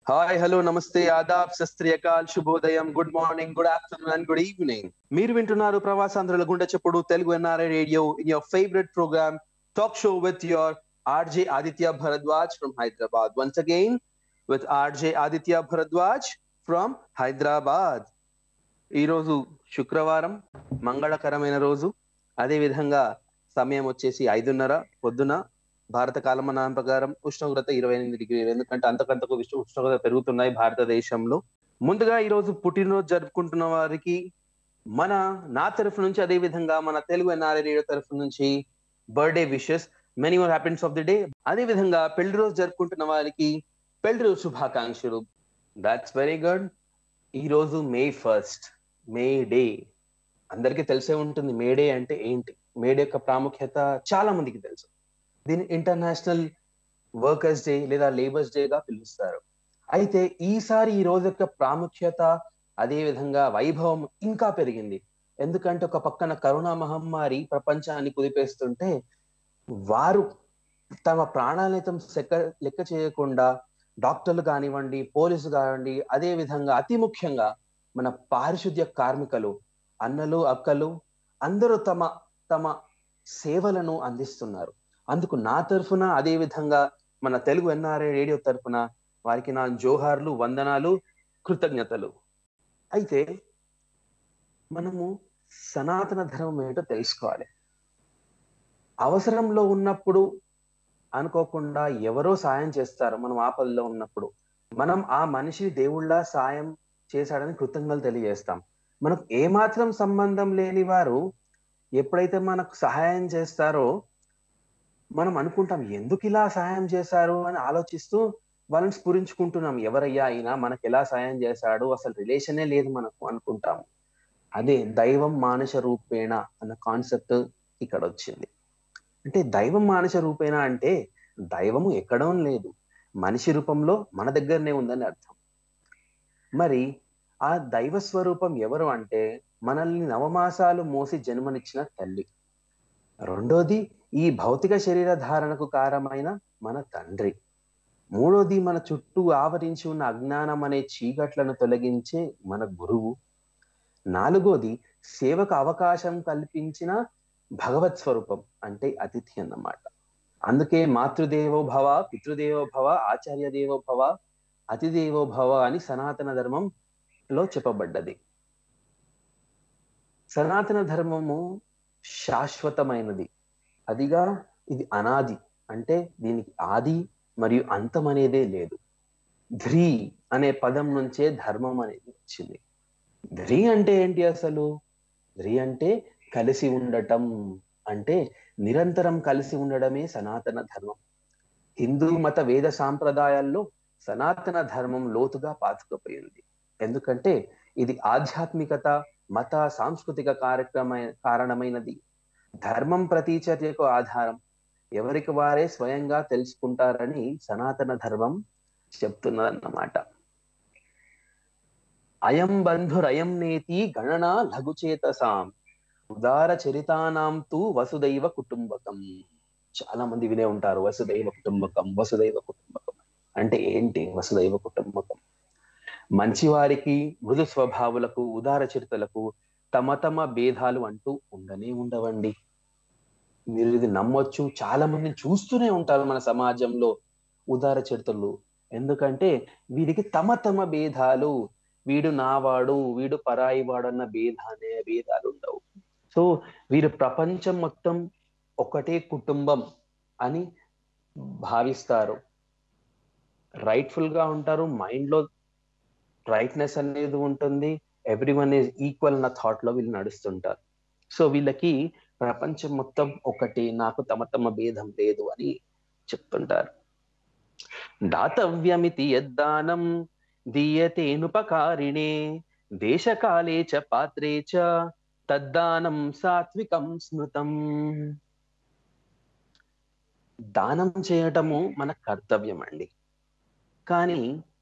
Hi hello నమస్తే ఆదాబ్ సస్త్రియకాల్ శుభోదయం good morning good afternoon and good evening మీరు వింటున్నారు ప్రవాసాంధ్రుల గుండె చెప్పుడు Telugu NRI radio in your favourite programme talk show with your RJ Aditya Bharadwaj from Hyderabad once again with RJ Aditya Bharadwaj from Hyderabad ఈ రోజు శుక్రవారం మంగళకరమైన రోజు అదే విధంగా సమయం వచ్చేసి ఐదున్నర పొద్దున భారత కాలమానం ప్రకారం ఉష్ణోగ్రత ఇరవై ఎనిమిది డిగ్రీలు ఎందుకంటే అంతకంతకు విశ్వ ఉష్ణోగ్రత పెరుగుతున్నాయి భారతదేశంలో ముందుగా ఈ రోజు పుట్టినరోజు జరుపుకుంటున్న వారికి మన నా తరఫు నుంచి అదే విధంగా మన తెలుగు ఎన్ఆర్ఐ రేడియో తరఫు నుంచి birthday wishes many more happiness of the day అదే విధంగా పెళ్లి రోజు జరుపుకుంటున్న వారికి పెళ్లి రోజు శుభాకాంక్షలు దాట్స్ వెరీ గుడ్ ఈ రోజు మే ఫస్ట్ మే డే అందరికీ తెలిసే ఉంటుంది మే డే అంటే ఏంటి మే డే యొక్క ప్రాముఖ్యత చాలా మందికి తెలుసు దీన్ని ఇంటర్నేషనల్ వర్కర్స్ డే లేదా లేబర్స్ డే గా పిలుస్తారు అయితే ఈసారి ఈ రోజు యొక్క ప్రాముఖ్యత అదే విధంగా వైభవం ఇంకా పెరిగింది ఎందుకంటే ఒక పక్కన కరోనా మహమ్మారి ప్రపంచాన్ని కుదిపేస్తుంటే వారు తమ ప్రాణాలైతం లెక్క లెక్క చేయకుండా డాక్టర్లు కానివ్వండి పోలీసు కానివ్వండి అదే విధంగా అతి ముఖ్యంగా మన పారిశుద్ధ్య కార్మికులు అన్నలు అక్కలు అందరూ తమ తమ సేవలను అందిస్తున్నారు అందుకు నా తరఫున అదే విధంగా మన తెలుగు ఎన్ఆర్ఐ రేడియో తరఫున వారికి నా జోహార్లు వందనాలు కృతజ్ఞతలు అయితే మనము సనాతన ధర్మం ఏంటో తెలుసుకోవాలి అవసరంలో ఉన్నప్పుడు అనుకోకుండా ఎవరో సాయం చేస్తారు మనం ఆపదలో ఉన్నప్పుడు మనం ఆ మనిషి దేవుళ్ళ సాయం చేశాడని కృతజ్ఞతలు తెలియజేస్తాం మనకు ఏమాత్రం సంబంధం లేని వారు ఎప్పుడైతే మనకు సహాయం చేస్తారో మనం అనుకుంటాం ఎందుకు ఇలా సహాయం చేశారు అని ఆలోచిస్తూ వాళ్ళని స్ఫురించుకుంటున్నాం ఎవరయ్యా అయినా మనకు ఎలా సాయం చేశాడు అసలు రిలేషనే లేదు మనకు అనుకుంటాము అదే దైవం మానుష రూపేణ అన్న కాన్సెప్ట్ ఇక్కడ వచ్చింది అంటే దైవం మానుష రూపేణ అంటే దైవము ఎక్కడో లేదు మనిషి రూపంలో మన దగ్గరనే ఉందని అర్థం మరి ఆ దైవ స్వరూపం ఎవరు అంటే మనల్ని నవమాసాలు మోసి జన్మనిచ్చిన తల్లి రెండోది ఈ భౌతిక శరీర ధారణకు కారమైన మన తండ్రి మూడోది మన చుట్టూ ఆవరించి ఉన్న అజ్ఞానం అనే చీకట్లను తొలగించే మన గురువు నాలుగోది సేవకు అవకాశం కల్పించిన భగవత్ స్వరూపం అంటే అతిథి అన్నమాట అందుకే మాతృదేవో భవ పితృదేవో భవ ఆచార్య దేవో భవ అతిదేవో భవ అని సనాతన ధర్మంలో చెప్పబడ్డది సనాతన ధర్మము శాశ్వతమైనది అదిగా ఇది అనాది అంటే దీనికి ఆది మరియు అంతం అనేదే లేదు ధ్రీ అనే పదం నుంచే ధర్మం అనేది వచ్చింది ధ్రీ అంటే ఏంటి అసలు ధ్రీ అంటే కలిసి ఉండటం అంటే నిరంతరం కలిసి ఉండడమే సనాతన ధర్మం హిందూ మత వేద సాంప్రదాయాల్లో సనాతన ధర్మం లోతుగా పాతుకుపోయింది ఎందుకంటే ఇది ఆధ్యాత్మికత మత సాంస్కృతిక కార్యక్రమ కారణమైనది ధర్మం ప్రతీచర్యకు ఆధారం ఎవరికి వారే స్వయంగా తెలుసుకుంటారని సనాతన ధర్మం చెప్తున్నదన్నమాట అయం బంధురయం నేతి గణన లఘుచేతసాం ఉదార చరితానాం తు వసుదైవ కుటుంబకం చాలా మంది వినే ఉంటారు వసుదైవ కుటుంబకం వసుదైవ కుటుంబకం అంటే ఏంటి వసుదైవ కుటుంబకం మంచివారికి మృదు స్వభావులకు ఉదార చరితలకు తమ తమ భేదాలు అంటూ ఉండనే ఉండవండి మీరు ఇది నమ్మొచ్చు చాలా మందిని చూస్తూనే ఉంటారు మన సమాజంలో ఉదార చరితలు ఎందుకంటే వీరికి తమ తమ భేదాలు వీడు నావాడు వీడు పరాయి వాడు అన్న భేదానే భేదాలు ఉండవు సో వీరు ప్రపంచం మొత్తం ఒకటే కుటుంబం అని భావిస్తారు రైట్ఫుల్ గా ఉంటారు మైండ్ లో రైట్నెస్ అనేది ఉంటుంది ఎవ్రీ వన్ ఈజ్ ఈక్వల్ అన్న థాట్ లో వీళ్ళు నడుస్తుంటారు సో వీళ్ళకి ప్రపంచం మొత్తం ఒకటి నాకు తమ తమ భేదం లేదు అని చెప్తుంటారు దాతవ్యమితి యద్దానం దీయతేనుపకారిణే దేశకాలే చ పాత్రే చ తద్దానం సాత్వికం స్మృతం దానం చేయటము మన కర్తవ్యం అండి కానీ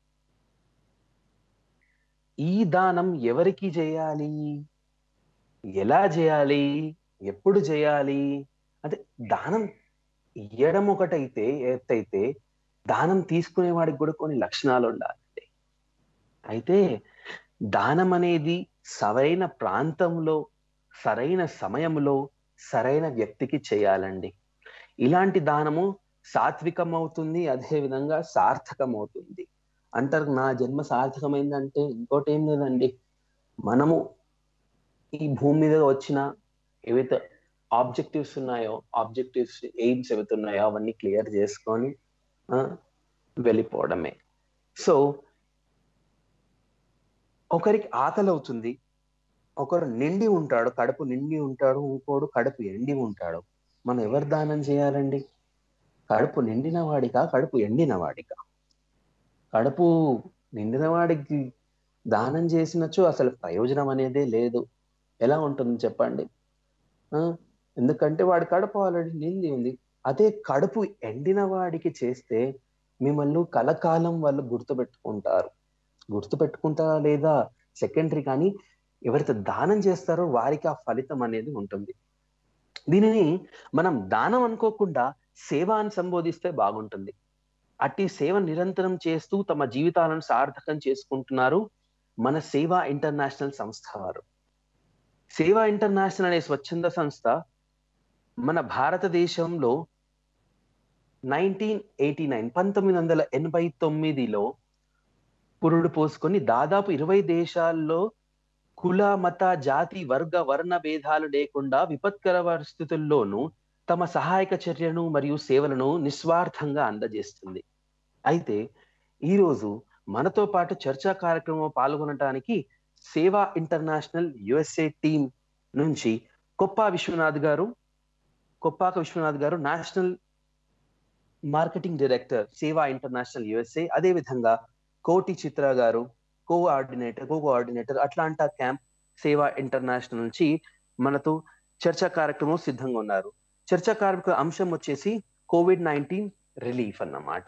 ఈ దానం ఎవరికి చేయాలి ఎలా చేయాలి ఎప్పుడు చేయాలి అంటే దానం ఇయ్యడం ఒకటైతే ఎత్తైతే దానం తీసుకునే వాడికి కూడా కొన్ని లక్షణాలు ఉండాలి అయితే దానం అనేది సరైన ప్రాంతంలో సరైన సమయంలో సరైన వ్యక్తికి చేయాలండి ఇలాంటి దానము సాత్వికం అవుతుంది అదే విధంగా సార్థకం అవుతుంది అంటారు నా జన్మ సార్థకమైందంటే ఇంకోటి ఏం లేదండి మనము ఈ భూమి మీద వచ్చిన ఏవైతే ఆబ్జెక్టివ్స్ ఉన్నాయో ఆబ్జెక్టివ్స్ ఎయిమ్స్ ఏవైతే ఉన్నాయో అవన్నీ క్లియర్ చేసుకొని వెళ్ళిపోవడమే సో ఒకరికి ఆకలి అవుతుంది ఒకరు నిండి ఉంటాడు కడుపు నిండి ఉంటాడు ఇంకోడు కడుపు ఎండి ఉంటాడు మనం ఎవరు దానం చేయాలండి కడుపు నిండిన వాడికా కడుపు ఎండిన వాడికా కడుపు నిండిన వాడికి దానం చేసినచో అసలు ప్రయోజనం అనేదే లేదు ఎలా ఉంటుంది చెప్పండి ఎందుకంటే వాడి కడుపు ఆల్రెడీ నిండి ఉంది అదే కడుపు ఎండిన వాడికి చేస్తే మిమ్మల్ని కలకాలం వాళ్ళు గుర్తుపెట్టుకుంటారు గుర్తుపెట్టుకుంటారా లేదా సెకండరీ కానీ ఎవరైతే దానం చేస్తారో వారికి ఆ ఫలితం అనేది ఉంటుంది దీనిని మనం దానం అనుకోకుండా సేవ అని సంబోధిస్తే బాగుంటుంది అట్టి సేవ నిరంతరం చేస్తూ తమ జీవితాలను సార్థకం చేసుకుంటున్నారు మన సేవా ఇంటర్నేషనల్ సంస్థ వారు సేవా ఇంటర్నేషనల్ అనే స్వచ్ఛంద సంస్థ మన భారతదేశంలో నైన్టీన్ ఎయిటీ నైన్ పంతొమ్మిది వందల ఎనభై తొమ్మిదిలో పురుడు పోసుకొని దాదాపు ఇరవై దేశాల్లో కుల మత జాతి వర్గ వర్ణ భేదాలు లేకుండా విపత్కర పరిస్థితుల్లోనూ తమ సహాయక చర్యను మరియు సేవలను నిస్వార్థంగా అందజేస్తుంది అయితే ఈరోజు మనతో పాటు చర్చా కార్యక్రమం పాల్గొనడానికి సేవా ఇంటర్నేషనల్ యుఎస్ఏ టీం నుంచి కొప్పా విశ్వనాథ్ గారు కొప్పాక విశ్వనాథ్ గారు national marketing director Sewa international USA అదే విధంగా కోటి చిత్ర గారు coordinator co coordinator Atlanta camp Sewa international నుంచి మనతో చర్చా కార్యక్రమం సిద్ధంగా ఉన్నారు చర్చా కార్యక్రమ అంశం వచ్చేసి కోవిడ్ నైన్టీన్ రిలీఫ్ అన్నమాట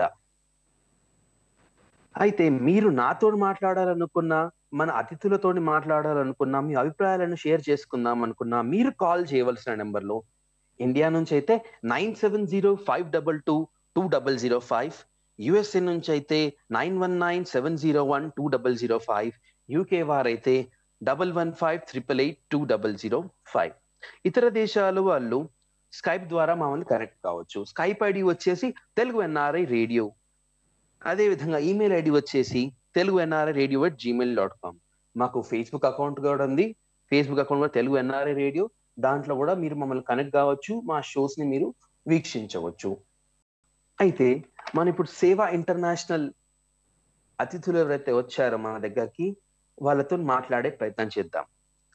అయితే మీరు నాతో మాట్లాడాలనుకున్నా మన అతిథులతో మాట్లాడాలనుకున్నా మీ అభిప్రాయాలను షేర్ చేసుకుందాం అనుకున్నా మీరు కాల్ చేయవలసిన నెంబర్లో ఇండియా నుంచి అయితే nine seven zero five double two two double zero five USA నుంచి అయితే nine one nine seven zero one two double zero five UK వారైతే double one five triple eight two double zero five ఇతర దేశాల వాళ్ళు Skype ద్వారా మమ్మల్ని connect కావచ్చు Skype ID వచ్చేసి తెలుగు ఎన్ఆర్ఐ రేడియో అదే విధంగా ఈమెయిల్ ఐడి వచ్చేసి Telugu NRI radio at Gmail dot com మాకు ఫేస్బుక్ అకౌంట్ కూడా ఉంది ఫేస్బుక్ అకౌంట్ కూడా తెలుగు ఎన్ఆర్ఐ రేడియో దాంట్లో కూడా మీరు మమ్మల్ని కనెక్ట్ కావచ్చు మా షోస్ ని మీరు వీక్షించవచ్చు అయితే మనం ఇప్పుడు సేవా ఇంటర్నేషనల్ అతిథులు ఎవరైతే వచ్చారో మన దగ్గరికి వాళ్ళతో మాట్లాడే ప్రయత్నం చేద్దాం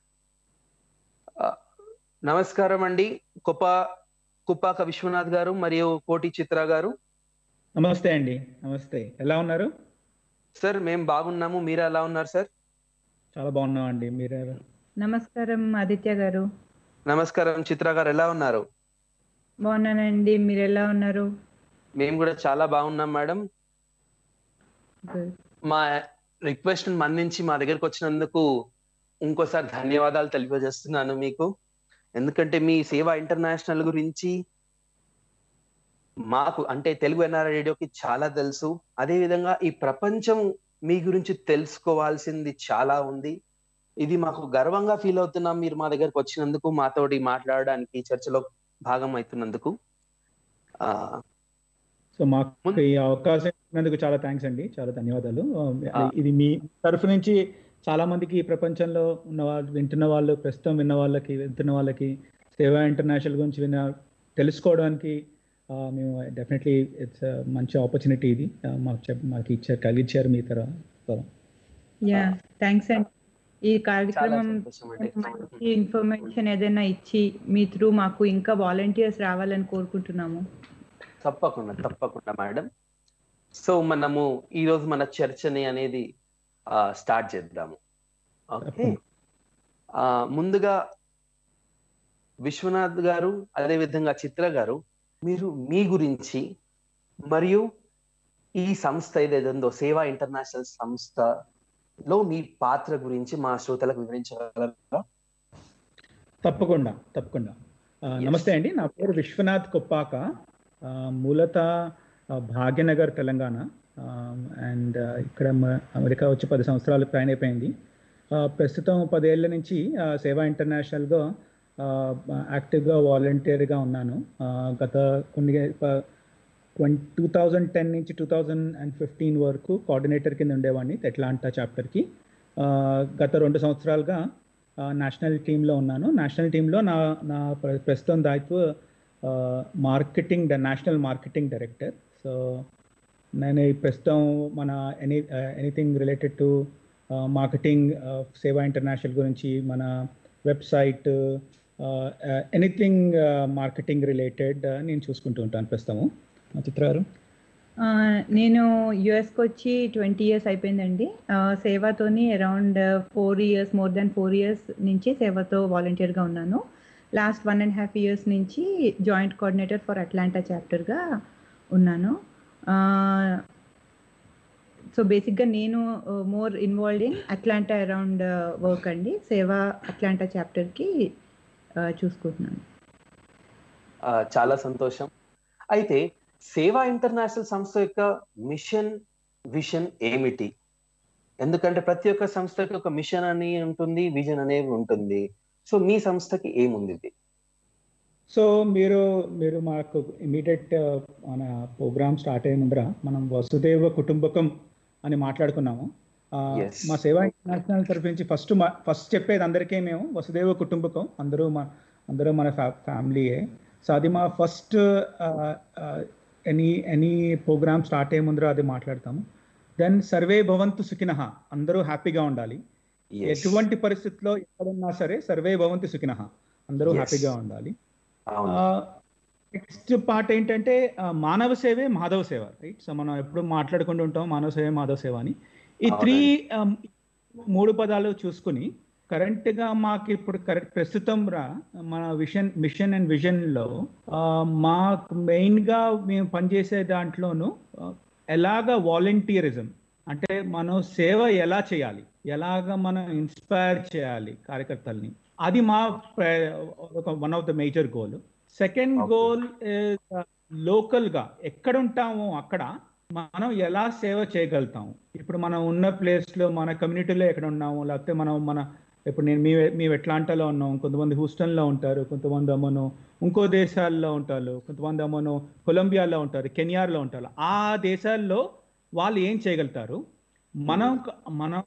నమస్కారం అండి కుప్ప కుప్పాక విశ్వనాథ్ గారు మరియు కోటి చిత్ర గారు నమస్తే అండి నమస్తే ఎలా ఉన్నారు సార్ మేము బాగున్నాము మీరు ఎలా ఉన్నారు సార్ చాలా బాగున్నాం అండి మీరు నమస్కారం ఆదిత్య గారు నమస్కారం చిత్ర గారు ఎలా ఉన్నారు బాగున్నానండి మీరు ఎలా ఉన్నారు మేము కూడా చాలా బాగున్నాం మేడం మా రిక్వెస్ట్ మన్నించి మా దగ్గరకు వచ్చినందుకు ఇంకోసారి ధన్యవాదాలు తెలియజేస్తున్నాను మీకు ఎందుకంటే మీ సేవా ఇంటర్నేషనల్ గురించి మాకు అంటే తెలుగు ఎన్ఆర్ఐ రేడియోకి చాలా తెలుసు అదే విధంగా ఈ ప్రపంచం మీ గురించి తెలుసుకోవాల్సింది చాలా ఉంది ఇది మాకు గర్వంగా ఫీల్ అవుతున్నాం మీరు మా దగ్గరకు వచ్చినందుకు మాతోటి మాట్లాడడానికి చర్చలో భాగం అవుతున్నందుకు సో మాకు ఈ అవకాశం ఇచ్చినందుకు చాలా థ్యాంక్స్ అండి చాలా ధన్యవాదాలు ఇది మీ తరఫు నుంచి చాలా మందికి ఈ ప్రపంచంలో ఉన్న వాళ్ళు వింటున్న వాళ్ళు ప్రస్తుతం విన్న వాళ్ళకి వింటున్న వాళ్ళకి సేవా ఇంటర్నేషనల్ గురించి విన్న తెలుసుకోవడానికి మేము డెఫినెట్లీ ఇట్స్ మంచి ఆపర్చునిటీ ఇది మాకు మాకు ఇచ్చారు కలిగించారు మీ తర్వాత యా థ్యాంక్స్ అండి ఈ కార్యక్రమం మంచి ఇన్ఫర్మేషన్ ఏదైనా ఇచ్చి మీ త్రూ మాకు ఇంకా వాలంటీర్స్ రావాలని కోరుకుంటున్నాము తప్పకుండా తప్పకుండా మేడం సో మనము ఈ రోజు మన చర్చని అనేది స్టార్ట్ చేద్దాము ఓకే ముందుగా విశ్వనాథ్ గారు అదే విధంగా చిత్ర గారు మీరు మీ గురించి మరియు ఈ సంస్థ ఏదైతుందో సేవా ఇంటర్నేషనల్ సంస్థలో మీ పాత్ర గురించి మా శ్రోతలకు వివరించగలరా తప్పకుండా తప్పకుండా నమస్తే అండి నా పేరు విశ్వనాథ్ కొప్పాక మూలత భాగ్యనగర్ తెలంగాణ అండ్ ఇక్కడ మ- అమెరికా వచ్చి పది సంవత్సరాలు ప్రయాణ అయిపోయింది Uh, ప్రస్తుతం పదేళ్ల నుంచి uh, సేవా ఇంటర్నేషనల్గా యాక్టివ్గా వాలంటీర్గా ఉన్నాను Uh, గత కొన్ని ట్వంటీ టూ థౌజండ్ టెన్ నుంచి టూ థౌజండ్ అండ్ ఫిఫ్టీన్ వరకు కోఆర్డినేటర్ కింద ఉండేవాడిని ఎట్లాంటా చాప్టర్కి గత రెండు సంవత్సరాలుగా నేషనల్ టీంలో ఉన్నాను నేషనల్ టీంలో నా నా ప్ర- ప్రస్తుతం దాయిత్వ marketing national marketing director so నేను ఈ ప్రస్తుతం మన any anything related to marketing Sewa international గురించి మన వెబ్సైట్ ఎనీథింగ్ మార్కెటింగ్ రిలేటెడ్ నేను చూసుకుంటూ ఉంటాను ప్రస్తుతము చిత్ర గారు ఆ, నేను యుఎస్కి వచ్చి ట్వంటీ ఇయర్స్ అయిపోయిందండి ఆ, సేవతోని around four years more than four years నుంచి సేవతో వాలంటీర్గా ఉన్నాను last one and half years నుంచి జాయింట్ కోఆర్డినేటర్ ఫర్ అట్లాంటా చాప్టర్గా ఉన్నాను సో బేసిక్గా నేను more involve in Atlanta around work అండి సేవ అట్లాంటా చాప్టర్కి చూసుకుంటున్నాను ఆ, చాలా సంతోషం అయితే సేవా ఇంటర్నేషనల్ సంస్థ యొక్క మిషన్ విషన్ ఏమిటి ఎందుకంటే ప్రతి ఒక్క సంస్థకి ఒక మిషన్ అని ఉంటుంది విజన్ అనేది ఉంటుంది సో మీ సంస్థకి ఏముంది ఇది సో మీరు మీరు మాకు ఇమీడియట్ మన ప్రోగ్రామ్ స్టార్ట్ అయ్యే ముందర మనం వసుదేవ కుటుంబకం అని మాట్లాడుకున్నాము ఆ, Yes. మా సేవా ఇంటర్నేషనల్ తరఫు నుంచి ఫస్ట్ ఫస్ట్ చెప్పేది అందరికీ మేము వసుదేవ కుటుంబకం అందరూ మా అందరూ మన ఫ్యామిలీయే సో అది మా first any any program start అయ్యే ముందర అది మాట్లాడతాము దెన్ సర్వే భవంతు సుఖినః అందరూ హ్యాపీగా ఉండాలి Yes. ఎటువంటి పరిస్థితిలో ఎక్కడున్నా సరే సర్వే భవంతు సుఖినః అందరూ Yes. హ్యాపీగా ఉండాలి అవును నెక్స్ట్ పార్ట్ ఏంటంటే ఆ, మానవ సేవే మాధవ సేవ రైట్ సో మనం ఎప్పుడు మాట్లాడుకుంటూ ఉంటాం మానవ సేవే మాధవ సేవ అని ఈ త్రీ మూడు పదాలు చూసుకుని కరెంట్ గా మాకు ఇప్పుడు కరెక్ట్ ప్రస్తుతం రా మన విషన్ మిషన్ అండ్ విజన్ లో ఆ, మాకు మెయిన్ గా మేము పనిచేసే దాంట్లోనూ ఆ, ఎలాగ వాలంటీరిజం అంటే మనం సేవ ఎలా చేయాలి ఎలాగ మనం ఇన్స్పైర్ చేయాలి కార్యకర్తల్ని అది మా ప్ర- ఒక one of the major goal second Okay. Goal local గా ఎక్కడ ఉంటామో అక్కడ మనం ఎలా సేవ చేయగలుగుతాము ఇప్పుడు మనం ఉన్న ప్లేస్ లో మన కమ్యూనిటీలో ఎక్కడ ఉన్నాము లేకపోతే మనం మన ఇప్పుడు నేను మీ మేము ఎట్లాంటాలో ఉన్నాం కొంతమంది హూస్టన్ లో ఉంటారు కొంతమంది అమ్మను ఇంకో దేశాల్లో ఉంటారు కొంతమంది అమ్మను కొలంబియాలో ఉంటారు కెనియాలో ఉంటారు ఆ దేశాల్లో వాళ్ళు ఏం చేయగలుగుతారు మనం మనం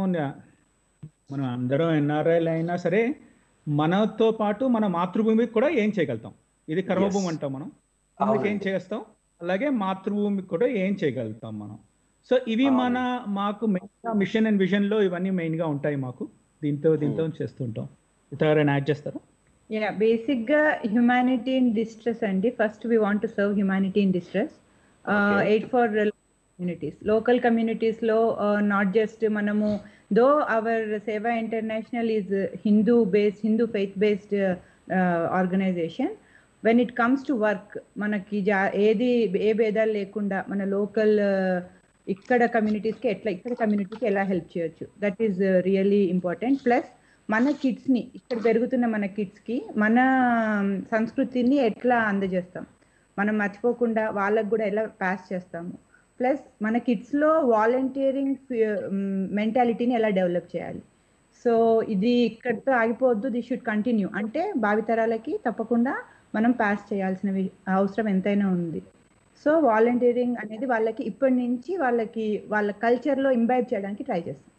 మనం అందరం ఎన్ఆర్ఐలు అయినా సరే మనతో పాటు మన మాతృభూమికి కూడా ఏం చేయగలుగుతాం ఇది కర్మభూమి Yes. అంటాం మనం భూమికి ఏం అవునండి. చేస్తాం అలాగే మాతృభూమికి కూడా ఏం చేయగలుగుతాం మనం సో ఇవి మన మాకు మెయిన్ గా మిషన్ అండ్ విజన్ లో ఇవన్నీ మెయిన్ గా ఉంటాయి మాకు దీంతో దీంతో చేస్తుంటాం ఇతర యాడ్ చేస్తారా యా బేసిక్ గా హ్యుమానిటీ ఇన్ డిస్ట్రెస్ అండి first we want to serve humanity in distress Okay. Aid for communities local communities లో నాట్ జస్ట్ మనము though our Sewa international is Hindu based Hindu faith based organization when it comes to work మనకి జా ఏది ఏ భేదాలు లేకుండా మన local ఇక్కడ కమ్యూనిటీస్కి ఎట్లా ఇక్కడ కమ్యూనిటీకి ఎలా హెల్ప్ చేయొచ్చు that is really important plus మన కిడ్స్ని ఇక్కడ పెరుగుతున్న మన కిడ్స్కి మన సంస్కృతిని ఎట్లా అందజేస్తాం మనం మర్చిపోకుండా వాళ్ళకు కూడా ఎలా పాస్ చేస్తాము ప్లస్ మన కిడ్స్లో వాలంటీరింగ్ మెంటాలిటీని ఎలా డెవలప్ చేయాలి సో ఇది ఇక్కడితో ఆగిపోవద్దు ది షుడ్ కంటిన్యూ అంటే భావితరాలకి తప్పకుండా మనం పాస్ చేయాల్సిన వి- అవసరం ఎంతైనా ఉంది సో వాలంటీరింగ్ అనేది వాళ్ళకి ఇప్పటి నుంచి వాళ్ళకి వాళ్ళ కల్చర్లో ఇంబైబ్ చేయడానికి ట్రై చేస్తాం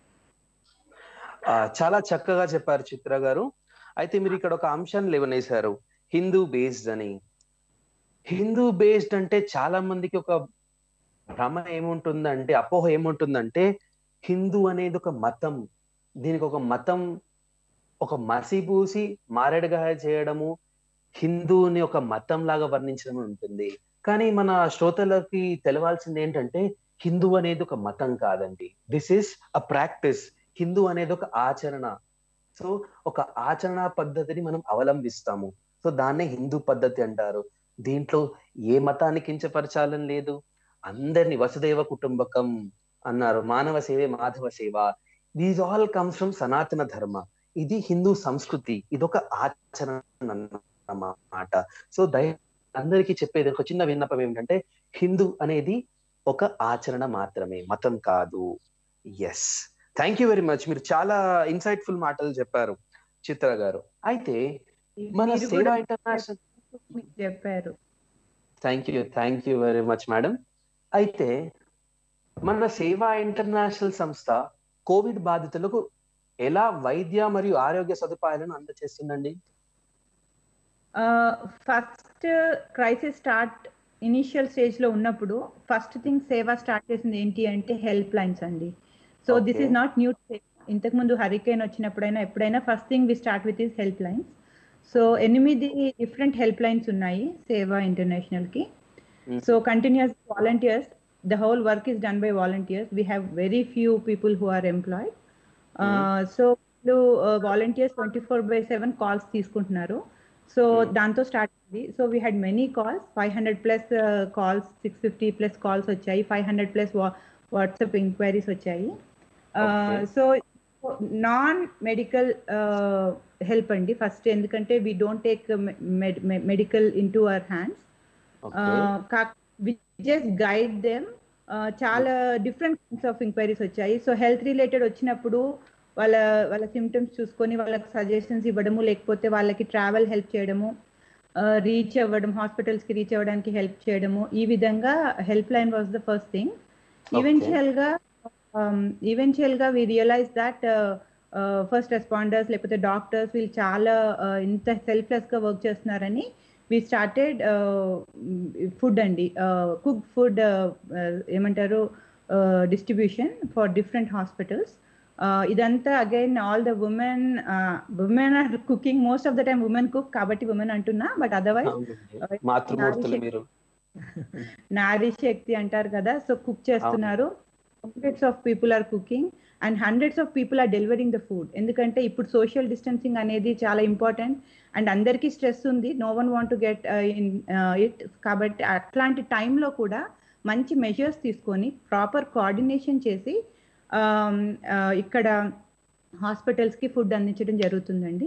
ఆ, చాలా చక్కగా చెప్పారు చిత్ర గారు అయితే మీరు ఇక్కడ ఒక అంశాన్ని లేవనేశారు హిందూ బేస్డ్ అని హిందూ బేస్డ్ అంటే చాలా మందికి ఒక భ్రమ ఏముంటుందంటే అపోహ ఏముంటుందంటే హిందూ అనేది ఒక మతం దీనికి ఒక మతం ఒక మసిబూసి మారేడుగా చేయడము హిందూని ఒక మతం లాగా వర్ణించడం ఉంటుంది కానీ మన శ్రోతలకి తెలవాల్సింది ఏంటంటే హిందూ అనేది ఒక మతం కాదండి this is a practice Hindu అనేది ఒక ఆచరణ సో ఒక ఆచరణ పద్ధతిని మనం అవలంబిస్తాము సో దాన్నే హిందూ పద్ధతి అంటారు దీంట్లో ఏ మతాన్ని కించపరచాలని లేదు అందరిని వసుదేవ కుటుంబకం అన్నారు మానవ సేవే మాధవ సేవ దీస్ ఆల్ కమ్స్ ఫ్రమ్ సనాతన ధర్మ ఇది హిందూ సంస్కృతి ఇదొక ఆచరణ అన్నమాట సో దయ అందరికీ చెప్పేది ఒక చిన్న విన్నపం ఏమిటంటే హిందూ అనేది ఒక ఆచరణ మాత్రమే మతం కాదు yes thank you very much మీరు చాలా ఇన్సైట్ఫుల్ మాటలు చెప్పారు చిత్ర గారు అయితే మన మీరు సేవా కూడా ఇంటర్నేషనల్ మీకు చెప్పారు thank you thank you very much madam అయితే మన సేవా ఇంటర్నేషనల్ సంస్థ కోవిడ్ బాధితులకు ఎలా వైద్య మరియు ఆరోగ్య సదుపాయాలను అందజేస్తుందండి first crisis start initial stage లో ఉన్నప్పుడు ఫస్ట్ థింగ్ సేవ స్టార్ట్ చేసింది ఏంటి అంటే హెల్ప్ లైన్స్ అండి so this Okay. Is not new ఇంతకు ముందు హరికేన్ వచ్చినప్పుడైనా ఎప్పుడైనా first thing we start with is help lines so ఎనిమిది డిఫరెంట్ హెల్ప్ లైన్స్ ఉన్నాయి సేవా ఇంటర్నేషనల్ కి Mhm. So continuous volunteers the whole work is done by volunteers we have very few people who are employed so వీళ్ళు volunteers twenty four by seven calls తీసుకుంటున్నారు so Hmm. దాంతో start అయింది so we had many calls five hundred plus calls six fifty plus calls వచ్చాయి five hundred plus WhatsApp enquiries వచ్చాయి Okay. So non medical help అండి first ఎందుకంటే we don't take medical in to our hands just guide them చాలా different kinds of enquiries వచ్చాయి so health related వచ్చినప్పుడు వాళ్ళ వాళ్ళ symptoms చూసుకొని వాళ్ళకి సజెషన్స్ ఇవ్వడము లేకపోతే వాళ్ళకి ట్రావెల్ హెల్ప్ చేయడము రీచ్ అవ్వడం హాస్పిటల్స్ కి రీచ్ అవ్వడానికి హెల్ప్ చేయడము ఈ విధంగా help line was the first thing eventual గా ఈవెన్చువల్ గా we realize that first responders లేకపోతే డాక్టర్స్ వీళ్ళు చాలా uh, ఇంత సెల్ఫ్లెస్ గా వర్క్ చేస్తున్నారని వి స్టార్టెడ్ ఫుడ్ అండి కుక్ ఫుడ్ ఏమంటారు డిస్ట్రిబ్యూషన్ ఫర్ డిఫరెంట్ హాస్పిటల్స్ ఇదంతా again all the women women are cooking most of the time women cook కాబట్టి ఉమెన్ అంటున్నా బట్ అదర్వైజ్ మాతృమూర్తులు మీరు నారీ శక్తి అంటారు కదా సో కుక్ చేస్తున్నారు hundreds of people are cooking and hundreds of people are delivering the food ఎందుకంటే ఇప్పుడు సోషల్ డిస్టెన్సింగ్ అనేది చాలా ఇంపార్టెంట్ అండ్ అందరికీ స్ట్రెస్ ఉంది no one want to get in it కాబట్టి అట్లాంటి టైంలో కూడా మంచి మెజర్స్ తీసుకొని ప్రాపర్ కోఆర్డినేషన్ చేసి um, uh, ఇక్కడ హాస్పిటల్స్కి ఫుడ్ అందించడం జరుగుతుందండి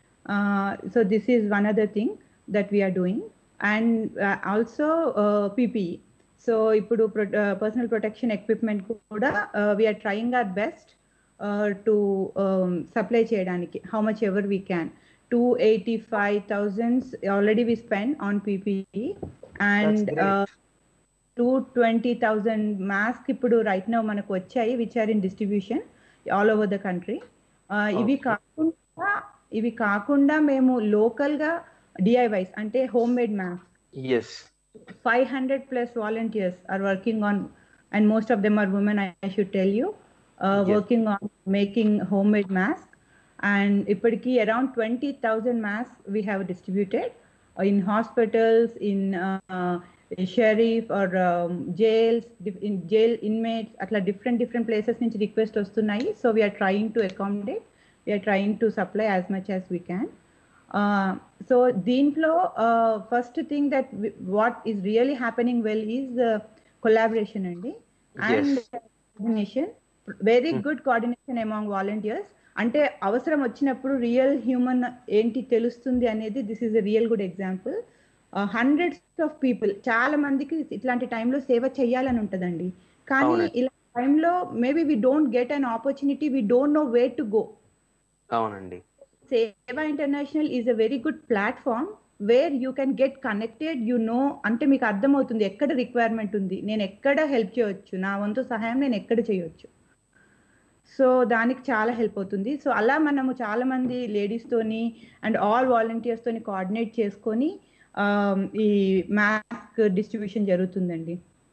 so this is one other thing that we are doing and also PPE so ఇప్పుడు పర్సనల్ ప్రొటెక్షన్ ఎక్విప్మెంట్ కూడా we are trying our best to supply చేయడానికి how much ever we can two eighty five thousands already we spend on PPE and great. Two twenty thousand mask ఇప్పుడు right no మనకు వచ్చాయి which are in distribution all over the country ఇవి Okay. కాకుండా ఇవి కాకుండా మేము local గా DIYs అంటే home made masks 500 plus volunteers are working on and most of them are women i, I should tell you uh, Yes. working on making homemade masks and ఇప్పటికి around 20000 masks we have distributed uh, in hospitals in uh, sheriff or um, jails dif- in jail inmates అట్లా different different places నుంచి request వస్తున్నాయి so we are trying to accommodate we are trying to supply as much as we can so దీంట్లో first thing that what is really happening well is collaboration అండి and Yes. Coordination very Hmm. Good coordination among volunteers అంటే అవసరం వచ్చినప్పుడు real human ఏంటి తెలుస్తుంది అనేది this is a real good example hundreds of people చాలా మందికి ఇట్లాంటి టైంలో సేవ చేయాలని ఉంటుందండి కానీ అవునండి. ఇలా టైంలో maybe we don't get an opportunity we don't know way to go అవునండి Sewa international is a very good platform where you can get connected you know అంటే మీకు అర్థమవుతుంది ఎక్కడ రిక్వైర్మెంట్ ఉంది నేను ఎక్కడ హెల్ప్ చేయొచ్చు నా వంతు సహాయం నేను ఎక్కడ చేయొచ్చు సో దానికి చాలా హెల్ప్ అవుతుంది సో అలా మనము చాలా మంది లేడీస్ తోని అండ్ ఆల్ వాలంటీర్స్ తోని కోఆర్డినేట్ చేసుకొని um, ఈ మాస్క్ డిస్ట్రిబ్యూషన్ జరుగుతుందండి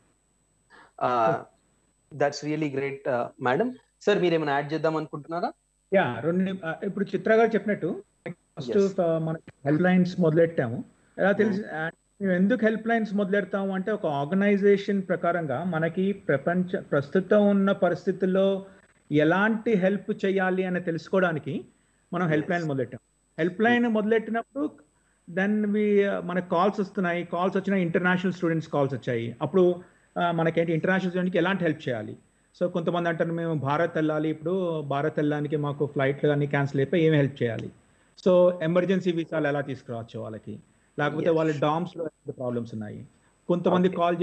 that's really great madam sir మీరు ఏమైనా యాడ్ చేద్దాం అనుకుంటున్నారా యా రెండు నిమి- ఆ, ఇప్పుడు చిత్ర గారు చెప్పినట్టు ఫస్ట్ Yes. మన హెల్ప్ లైన్స్ మొదలెట్టాము ఎలా తెలిసి ఆ, మేము ఎందుకు హెల్ప్ లైన్స్ మొదలెడతాము అంటే ఒక ఆర్గనైజేషన్ ప్రకారంగా మనకి ప్రపంచ ప్రస్తుతం ఉన్న పరిస్థితుల్లో ఎలాంటి హెల్ప్ చేయాలి అని తెలుసుకోవడానికి మనం హెల్ప్ లైన్ Yes. మొదలెట్టాం హెల్ప్ లైన్ మొదలెట్టినప్పుడు దెన్ వి మనకు కాల్స్ వస్తున్నాయి కాల్స్ వచ్చిన ఇంటర్నేషనల్ స్టూడెంట్స్ కాల్స్ వచ్చాయి అప్పుడు ఆ, మనకేంటి ఇంటర్నేషనల్ స్టూడెంట్కి ఎలాంటి హెల్ప్ చేయాలి సో కొంతమంది అంటారు మేము భారత్ వెళ్ళాలి ఇప్పుడు భారత్ వెళ్ళడానికి మాకు ఫ్లైట్లు అన్ని క్యాన్సిల్ అయిపోయి ఏమి హెల్ప్ చేయాలి సో ఎమర్జెన్సీ వీసాలు ఎలా తీసుకురావచ్చు వాళ్ళకి లేకపోతే Yes. వాళ్ళ డామ్స్ లో ప్రాబ్లమ్స్ ఉన్నాయి కొంతమంది Okay. కాల్ చేసి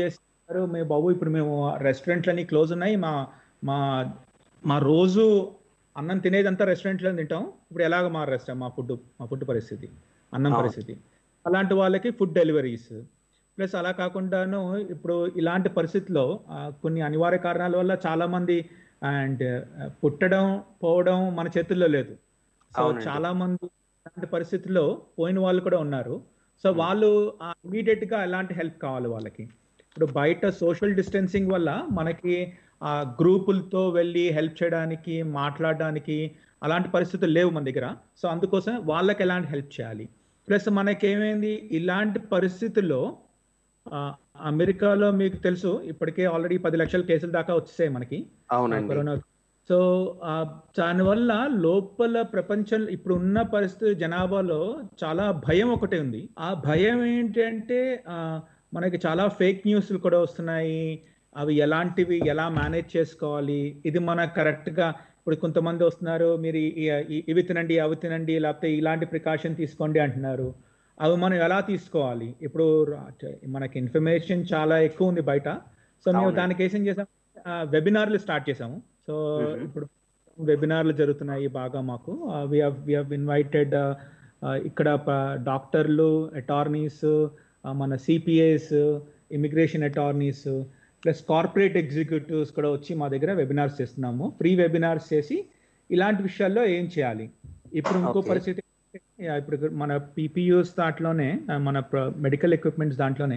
చెప్తారు మేము బాబు ఇప్పుడు మేము రెస్టారెంట్లన్నీ క్లోజ్ ఉన్నాయి మా మా మా రోజు అన్నం తినేదంతా రెస్టారెంట్లో తింటాం ఇప్పుడు ఎలాగ మా రెస్టా మా ఫుడ్ మా ఫుడ్ పరిస్థితి అన్నం అవును. పరిస్థితి అలాంటి వాళ్ళకి ఫుడ్ డెలివరీస్ ప్లస్ అలా కాకుండాను ఇప్పుడు ఇలాంటి పరిస్థితిలో ఆ, కొన్ని అనివార్య కారణాల వల్ల చాలా మంది అండ్ పుట్టడం పోవడం మన చేతుల్లో లేదు సో అవునండి. చాలా మంది ఇలాంటి పరిస్థితుల్లో పోయిన వాళ్ళు కూడా ఉన్నారు సో వాళ్ళు ఇమీడియట్ గా ఎలాంటి హెల్ప్ కావాలి వాళ్ళకి ఇప్పుడు బయట సోషల్ డిస్టెన్సింగ్ వల్ల మనకి ఆ గ్రూపులతో వెళ్ళి హెల్ప్ చేయడానికి మాట్లాడడానికి అలాంటి పరిస్థితులు లేవు మన దగ్గర సో అందుకోసం వాళ్ళకి ఎలాంటి హెల్ప్ చేయాలి ప్లస్ మనకేమైంది ఇలాంటి పరిస్థితుల్లో ఆ, అమెరికాలో మీకు తెలుసు ఇప్పటికే ఆల్రెడీ పది లక్షల కేసుల దాకా వచ్చేసాయి మనకి ఆ అవునండి కరోనా సో ఆ, దానివల్ల లోపల ప్రపంచం ఇప్పుడు ఉన్న పరిస్థితి జనాభాలో చాలా భయం ఒకటే ఉంది ఆ భయం ఏంటంటే ఆ, మనకి చాలా ఫేక్ న్యూస్లు కూడా వస్తున్నాయి అవి ఎలాంటివి ఎలా మేనేజ్ చేసుకోవాలి ఇది మన correct గా ఇప్పుడు కొంతమంది వస్తున్నారు మీరు ఈ- ఈ- ఈ- ఇవి తినండి అవి తినండి లేకపోతే ఇలాంటి ప్రికాషన్ తీసుకోండి అంటున్నారు అవి మనం ఎలా తీసుకోవాలి ఇప్పుడు రా- మనకి ఇన్ఫర్మేషన్ చాలా ఎక్కువ ఉంది బయట సో మేము అవునండి. దానికి ఏం చేసాం వెబినార్లు స్టార్ట్ చేసాము సో Mhm. ఇప్పుడు వెబినార్లు జరుగుతున్నాయి బాగా మాకు వి హావ్ ఇన్వైటెడ్ ఇక్కడ డాక్టర్లు అటార్నీస్ మన CPS immigration attorneys plus corporate executives కూడా వచ్చి మా దగ్గర వెబినార్స్ చేస్తున్నాము ఫ్రీ వెబినార్స్ చేసి ఇలాంటి విషయాల్లో ఏం చేయాలి ఇప్పుడు ఇంకో Okay. పరిస్థితి యా, ఇప్పుడు మన పీపీయూస్ దాంట్లోనే ఆ, మన మెడికల్ ఎక్విప్మెంట్స్ దాంట్లోనే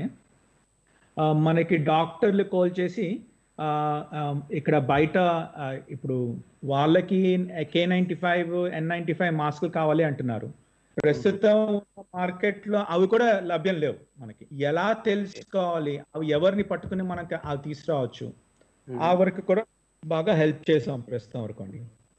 ఆ, మనకి డాక్టర్లు కాల్ చేసి ఆ, ఆ, ఇక్కడ బయట ఆ, ఇప్పుడు వాళ్ళకి K ninety five N ninety five మాస్కులు కావాలి అంటున్నారు ప్రస్తుతం మార్కెట్ లో అవి కూడా లభ్యం లేవు మనకి ఎలా తెలుసుకోవాలి అవి ఎవరిని పట్టుకుని మనకి అవి తీసుకురావచ్చు ఆ వరకు కూడా బాగా హెల్ప్ చేసాం ప్రస్తుతం వరకు అండి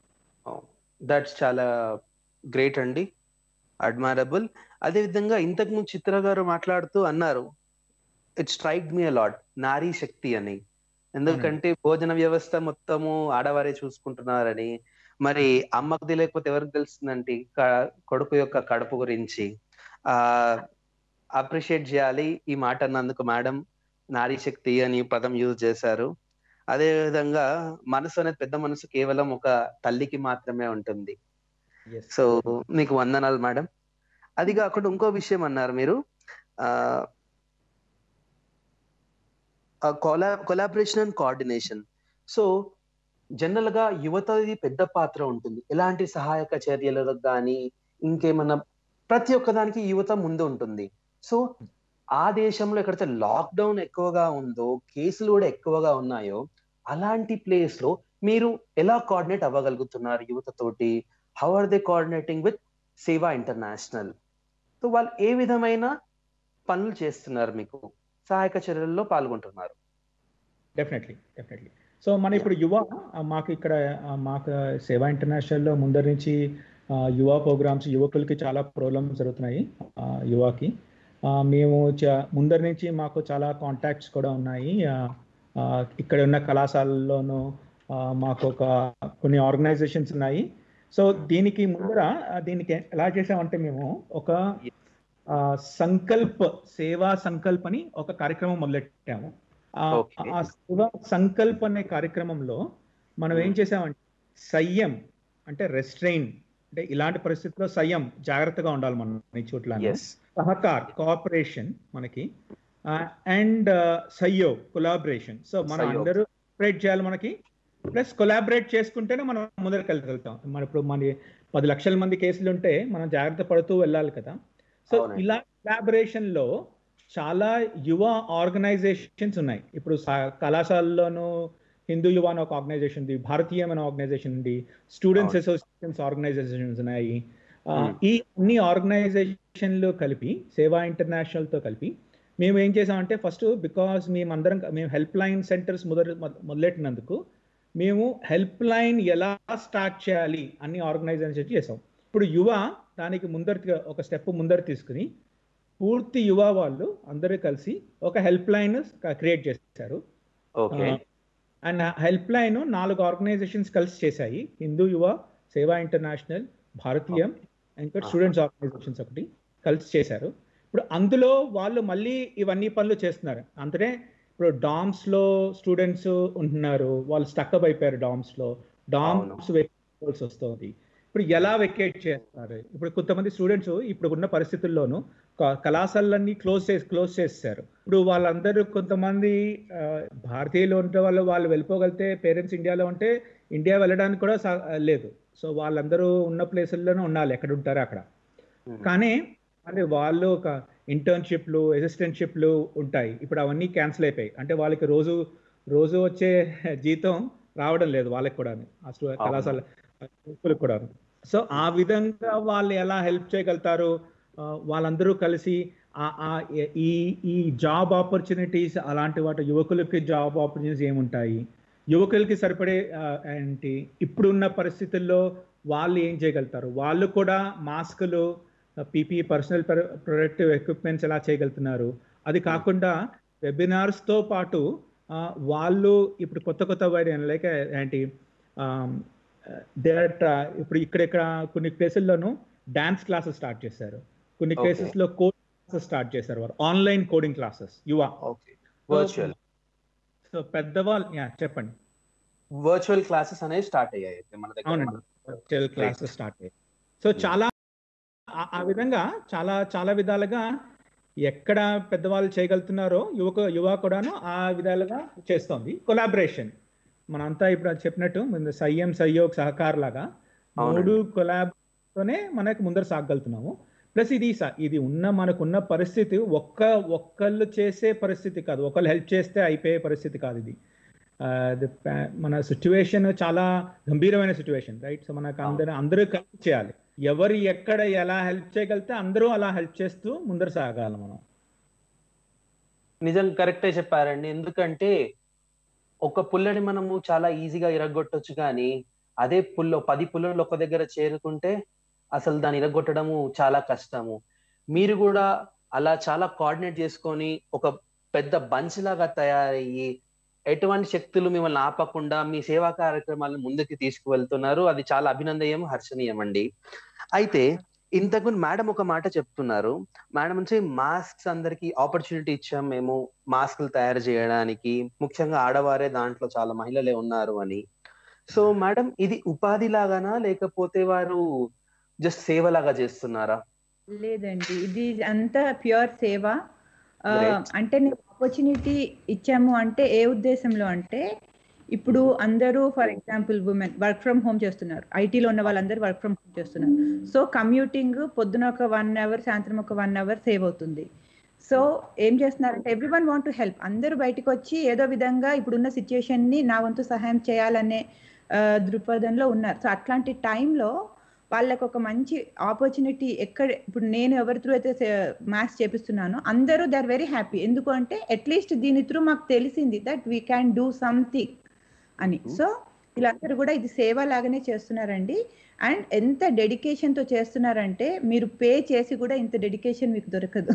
దట్స్ చాలా గ్రేట్ అండి అడ్మైరబుల్ అదే విధంగా ఇంతకు ముందు చిత్ర గారు మాట్లాడుతూ అన్నారు ఇట్ స్ట్రైక్ మీ అలాట్ నారీ శక్తి అని ఎందుకంటే భోజన వ్యవస్థ మొత్తము ఆడవారే చూసుకుంటున్నారని మరి అమ్మకు తెలియకపోతే ఎవరికి తెలుస్తుందంటే క- కొడుకు యొక్క కడుపు గురించి ఆ అప్రిషియేట్ చేయాలి ఈ మాట అన్నందుకు మేడం నారీ శక్తి అని పదం యూజ్ చేశారు అదే విధంగా మనసు అనేది పెద్ద మనసు కేవలం ఒక తల్లికి మాత్రమే ఉంటుంది సో మీకు వందనాలు మేడం అది కాకుండా ఇంకో విషయం అన్నారు మీరు కొలా collaboration and coordination so general గా యువతది పెద్ద పాత్ర ఉంటుంది ఎలాంటి సహాయక చర్యలు కానీ ఇంకేమన్నా ప్రతి ఒక్క దానికి యువత ముందు ఉంటుంది సో ఆ దేశంలో ఎక్కడైతే లాక్డౌన్ ఎక్కువగా ఉందో కేసులు కూడా ఎక్కువగా ఉన్నాయో అలాంటి ప్లేస్ లో మీరు ఎలా కోఆర్డినేట్ అవ్వగలుగుతున్నారు యువతతోటి how are they coordinating with Sewa international so వాళ్ళు ఏ విధమైన పనులు చేస్తున్నారు మీకు సహాయక చర్యల్లో పాల్గొంటున్నారు డెఫినెట్లీ డెఫినెట్లీ సో మన ఇప్పుడు యువ ఆ, మాకు ఇక్కడ ఆ, మాకు సేవా ఇంటర్నేషనల్లో ముందరి నుంచి ఆ, యువ ప్రోగ్రామ్స్ యువకులకి చాలా ప్రోగ్రామ్స్ జరుగుతున్నాయి ఆ, యువకి ఆ, మేము చ- ముందరి నుంచి మాకు చాలా కాంటాక్ట్స్ కూడా ఉన్నాయి ఆ, ఆ, ఇక్కడ ఉన్న కళాశాలల్లోనూ ఆ, మాకు ఒక కొన్ని ఆర్గనైజేషన్స్ ఉన్నాయి సో దీనికి ముందర ఆ, దీనికి ఎలా చేసామంటే మేము ఒక ఆ, సంకల్ప్ సేవా సంకల్ప్ అని ఒక కార్యక్రమం మొదలెట్టాము ఆ Okay. ఆ సేవా సంకల్ప్ అనే కార్యక్రమంలో మనం ఏం చేసామంటే సయ్యం అంటే రెస్ట్రైన్ అంటే ఇలాంటి పరిస్థితుల్లో సయ్యం జాగ్రత్తగా ఉండాలి మనం ఈ చోట్ల ఎస్ సహకార్ కోఆపరేషన్ మనకి అండ్ సయ్యో కొలాబరేషన్ సో మనం సహయోగ్. అందరూ కోఆపరేట్ చేయాలి మనకి ప్లస్ కొలాబరేట్ చేసుకుంటేనే మనం ముందరికి వెళ్ళగలుగుతాం మన ఇప్పుడు మన పది లక్షల మంది కేసులు ఉంటే మనం జాగ్రత్త పడుతూ వెళ్ళాలి కదా సో అవునండి. ఇలా కొలాబరేషన్ లో చాలా యువ ఆర్గనైజేషన్స్ ఉన్నాయి ఇప్పుడు సా- కళాశాలలోనూ హిందూ యువ అని ఒక ఆర్గనైజేషన్ ఉంది భారతీయం అనే ఆర్గనైజేషన్ ఉంది స్టూడెంట్స్ అసోసియేషన్స్ ఆర్గనైజేషన్స్ ఉన్నాయి ఆ, Hmm. ఈ అన్ని ఆర్గనైజేషన్లు కలిపి సేవా ఇంటర్నేషనల్ తో కలిపి మేము ఏం చేసామంటే ఫస్ట్ బికాస్ మేము అందరం మేము హెల్ప్ లైన్ సెంటర్స్ మొదలు మొదలెట్టినందుకు మేము హెల్ప్ లైన్ ఎలా స్టార్ట్ చేయాలి అన్ని ఆర్గనైజేషన్ చేసాం ఇప్పుడు యువ దానికి ముందర ఒక స్టెప్ ముందర తీసుకుని పూర్తి యువ వాళ్ళు అందరూ కలిసి ఒక హెల్ప్ లైన్ క్రియేట్ చేశారు ఓకే అండ్ హెల్ప్ లైన్ నాలుగు ఆర్గనైజేషన్స్ కలిసి చేశాయి హిందూ యువ సేవా ఇంటర్నేషనల్ భారతీయం ఇంకా స్టూడెంట్స్ ఆర్గనైజేషన్స్ ఒకటి కలిసి చేశారు ఇప్పుడు అందులో వాళ్ళు మళ్ళీ ఇవన్నీ పనులు చేస్తున్నారు అంటే ఇప్పుడు డామ్స్ లో స్టూడెంట్స్ ఉంటున్నారు వాళ్ళు స్టక్అప్ అయిపోయారు డామ్స్ లో డామ్స్ వెకేట్స్ వస్తుంది ఇప్పుడు ఎలా వెకేట్ చేస్తారు ఇప్పుడు కొంతమంది స్టూడెంట్స్ ఇప్పుడు ఉన్న పరిస్థితుల్లోనూ క- కళాశాలన్నీ క్లోజ్ చేసి క్లోజ్ చేస్తారు ఇప్పుడు వాళ్ళందరూ కొంతమంది ఆ, భారతీయులు ఉంటే వాళ్ళు వాళ్ళు వెళ్ళిపోగలితే పేరెంట్స్ ఇండియాలో ఉంటే ఇండియా వెళ్ళడానికి కూడా సా- లేదు సో వాళ్ళందరూ ఉన్న ప్లేసుల్లోనే ఉండాలి ఎక్కడ ఉంటారో అక్కడ కానీ అంటే వాళ్ళు ఒక ఇంటర్న్షిప్లు అసిస్టెంట్షిప్లు ఉంటాయి ఇప్పుడు అవన్నీ క్యాన్సిల్ అయిపోయాయి అంటే వాళ్ళకి రోజు రోజు వచ్చే జీతం రావడం లేదు వాళ్ళకి కూడా ఆ స్టూ- కళాశాల స్కూల్కి కూడా సో ఆ విధంగా వాళ్ళు ఎలా హెల్ప్ చేయగలుగుతారు ఆ, వాళ్ళందరూ కలిసి ఆ- ఆ ఈ ఈ జాబ్ ఆపర్చునిటీస్ అలాంటి వాటి యువకులకి జాబ్ ఆపర్చునిటీస్ ఏముంటాయి యువకులకి సరిపడే ఆ, ఏంటి ఇప్పుడున్న పరిస్థితుల్లో వాళ్ళు ఏం చేయగలుగుతారు వాళ్ళు కూడా మాస్కులు పీపీ పర్సనల్ ప్రొడక్టివ్ ఎక్విప్మెంట్స్ ఎలా చేయగలుగుతున్నారు అది కాకుండా webinars తో పాటు ఆ, వాళ్ళు ఇప్పుడు కొత్త కొత్త వైద్యం లైక్ ఏంటి దట్ ఇప్పుడు ఇక్కడ ఇక్కడ కొన్ని ప్లేసుల్లోనూ డాన్స్ క్లాసెస్ స్టార్ట్ చేశారు కొన్ని Okay. cases లో కోడింగ్ క్లాసెస్ స్టార్ట్ చేశారు వారు ఆన్లైన్ కోడింగ్ క్లాసెస్ యువ ఓకే వర్చువల్ సో పెద్దవాళ్ళు యా చెప్పండి వర్చువల్ క్లాసెస్ అనేవి స్టార్ట్ అయ్యాయి అయితే మన దగ్గర అవునండి వర్చువల్ క్లాసెస్ స్టార్ట్ అయ్యాయి సో చాలా ఆ- ఆ విధంగా చాలా చాలా విధాలుగా ఎక్కడ పెద్దవాళ్ళు చేయగలుగుతున్నారో యువక యువ కూడాను ఆ విధాలుగా చేస్తోంది కొలాబరేషన్ మనంతా ఇప్పుడు అది చెప్పినట్టు ముందు సయ్యం సయ్యోగ్ సహకార్ లాగా అవునండి. మూడు కొలాబ్ తోనే మనకు ముందర సాగలుగుతున్నాము ప్లస్ ఇది స- ఇది ఉన్న మనకున్న పరిస్థితి ఒక్క ఒక్కళ్ళు చేసే పరిస్థితి కాదు ఒకళ్ళు హెల్ప్ చేస్తే అయిపోయే పరిస్థితి కాదు ఇది ఆ, ఇది ప- మన సిచ్యువేషన్ చాలా గంభీరమైన సిచ్యువేషన్ రైట్ సో మనకు అందరూ అందరూ కలిసి చేయాలి ఎవరు ఎక్కడ ఎలా హెల్ప్ చేయగలిగితే అందరూ అలా హెల్ప్ చేస్తూ ముందర సాగాలి మనం నిజం కరెక్టే చెప్పారండి ఎందుకంటే ఒక పుల్లని మనము చాలా ఈజీగా ఇరగొట్టొచ్చు కానీ అదే పుల్ల పది పుల్లలు ఒక దగ్గర చేరుకుంటే అసలు దాన్ని ఇరగొట్టడము చాలా కష్టము మీరు కూడా అలా చాలా కోఆర్డినేట్ చేసుకొని ఒక పెద్ద బంచ్ లాగా తయారయ్యి ఎటువంటి శక్తులు మిమ్మల్ని ఆపకుండా మీ సేవా కార్యక్రమాలను ముందుకు తీసుకువెళ్తున్నారు అది చాలా అభినందనీయం హర్షణీయం అండి అయితే ఇంతకు మేడం ఒక మాట చెప్తున్నారు మేడం నుంచి మాస్క్స్ అందరికి ఆపర్చునిటీ ఇచ్చాం మేము మాస్కులు తయారు చేయడానికి ముఖ్యంగా ఆడవారే దాంట్లో చాలా మహిళలే ఉన్నారు అని సో మేడం ఇది ఉపాధి లాగానా లేకపోతే వారు జస్ట్ సేవ లాగా చేస్తున్నారా లేదండి ఇది అంతా ప్యూర్ సేవ ఆ, Great. అంటే నేను ఆపర్చునిటీ ఇచ్చాము అంటే ఏ ఉద్దేశంలో అంటే ఇప్పుడు అందరూ for example women work from home చేస్తున్నారు ఐటీలో ఉన్న వాళ్ళందరూ వర్క్ ఫ్రమ్ హోమ్ చేస్తున్నారు సో కమ్యూటింగ్ పొద్దున ఒక వన్ అవర్ సాయంత్రం ఒక వన్ అవర్ సేవ్ అవుతుంది సో ఏం చేస్తున్నారంటే everyone want to help అందరూ బయటకు వచ్చి ఏదో విధంగా ఇప్పుడున్న సిచ్యుయేషన్ ని నా వంతు సహాయం చేయాలనే ఆ, దృక్పథంలో ఉన్నారు సో అట్లాంటి టైంలో వాళ్ళకి ఒక మంచి ఆపర్చునిటీ ఎక్కడ ఇప్పుడు నేను ఎవరి త్రూ అయితే మ్యాథ్స్ చేపిస్తున్నానో అందరూ దే ఆర్ వెరీ హ్యాపీ ఎందుకు అంటే అట్లీస్ట్ దీని త్రూ మాకు తెలిసింది that we can do something అని సో వీళ్ళందరూ కూడా ఇది సేవ లాగానే చేస్తున్నారండి అండ్ ఎంత డెడికేషన్ తో చేస్తున్నారంటే మీరు పే చేసి కూడా ఇంత డెడికేషన్ మీకు దొరకదు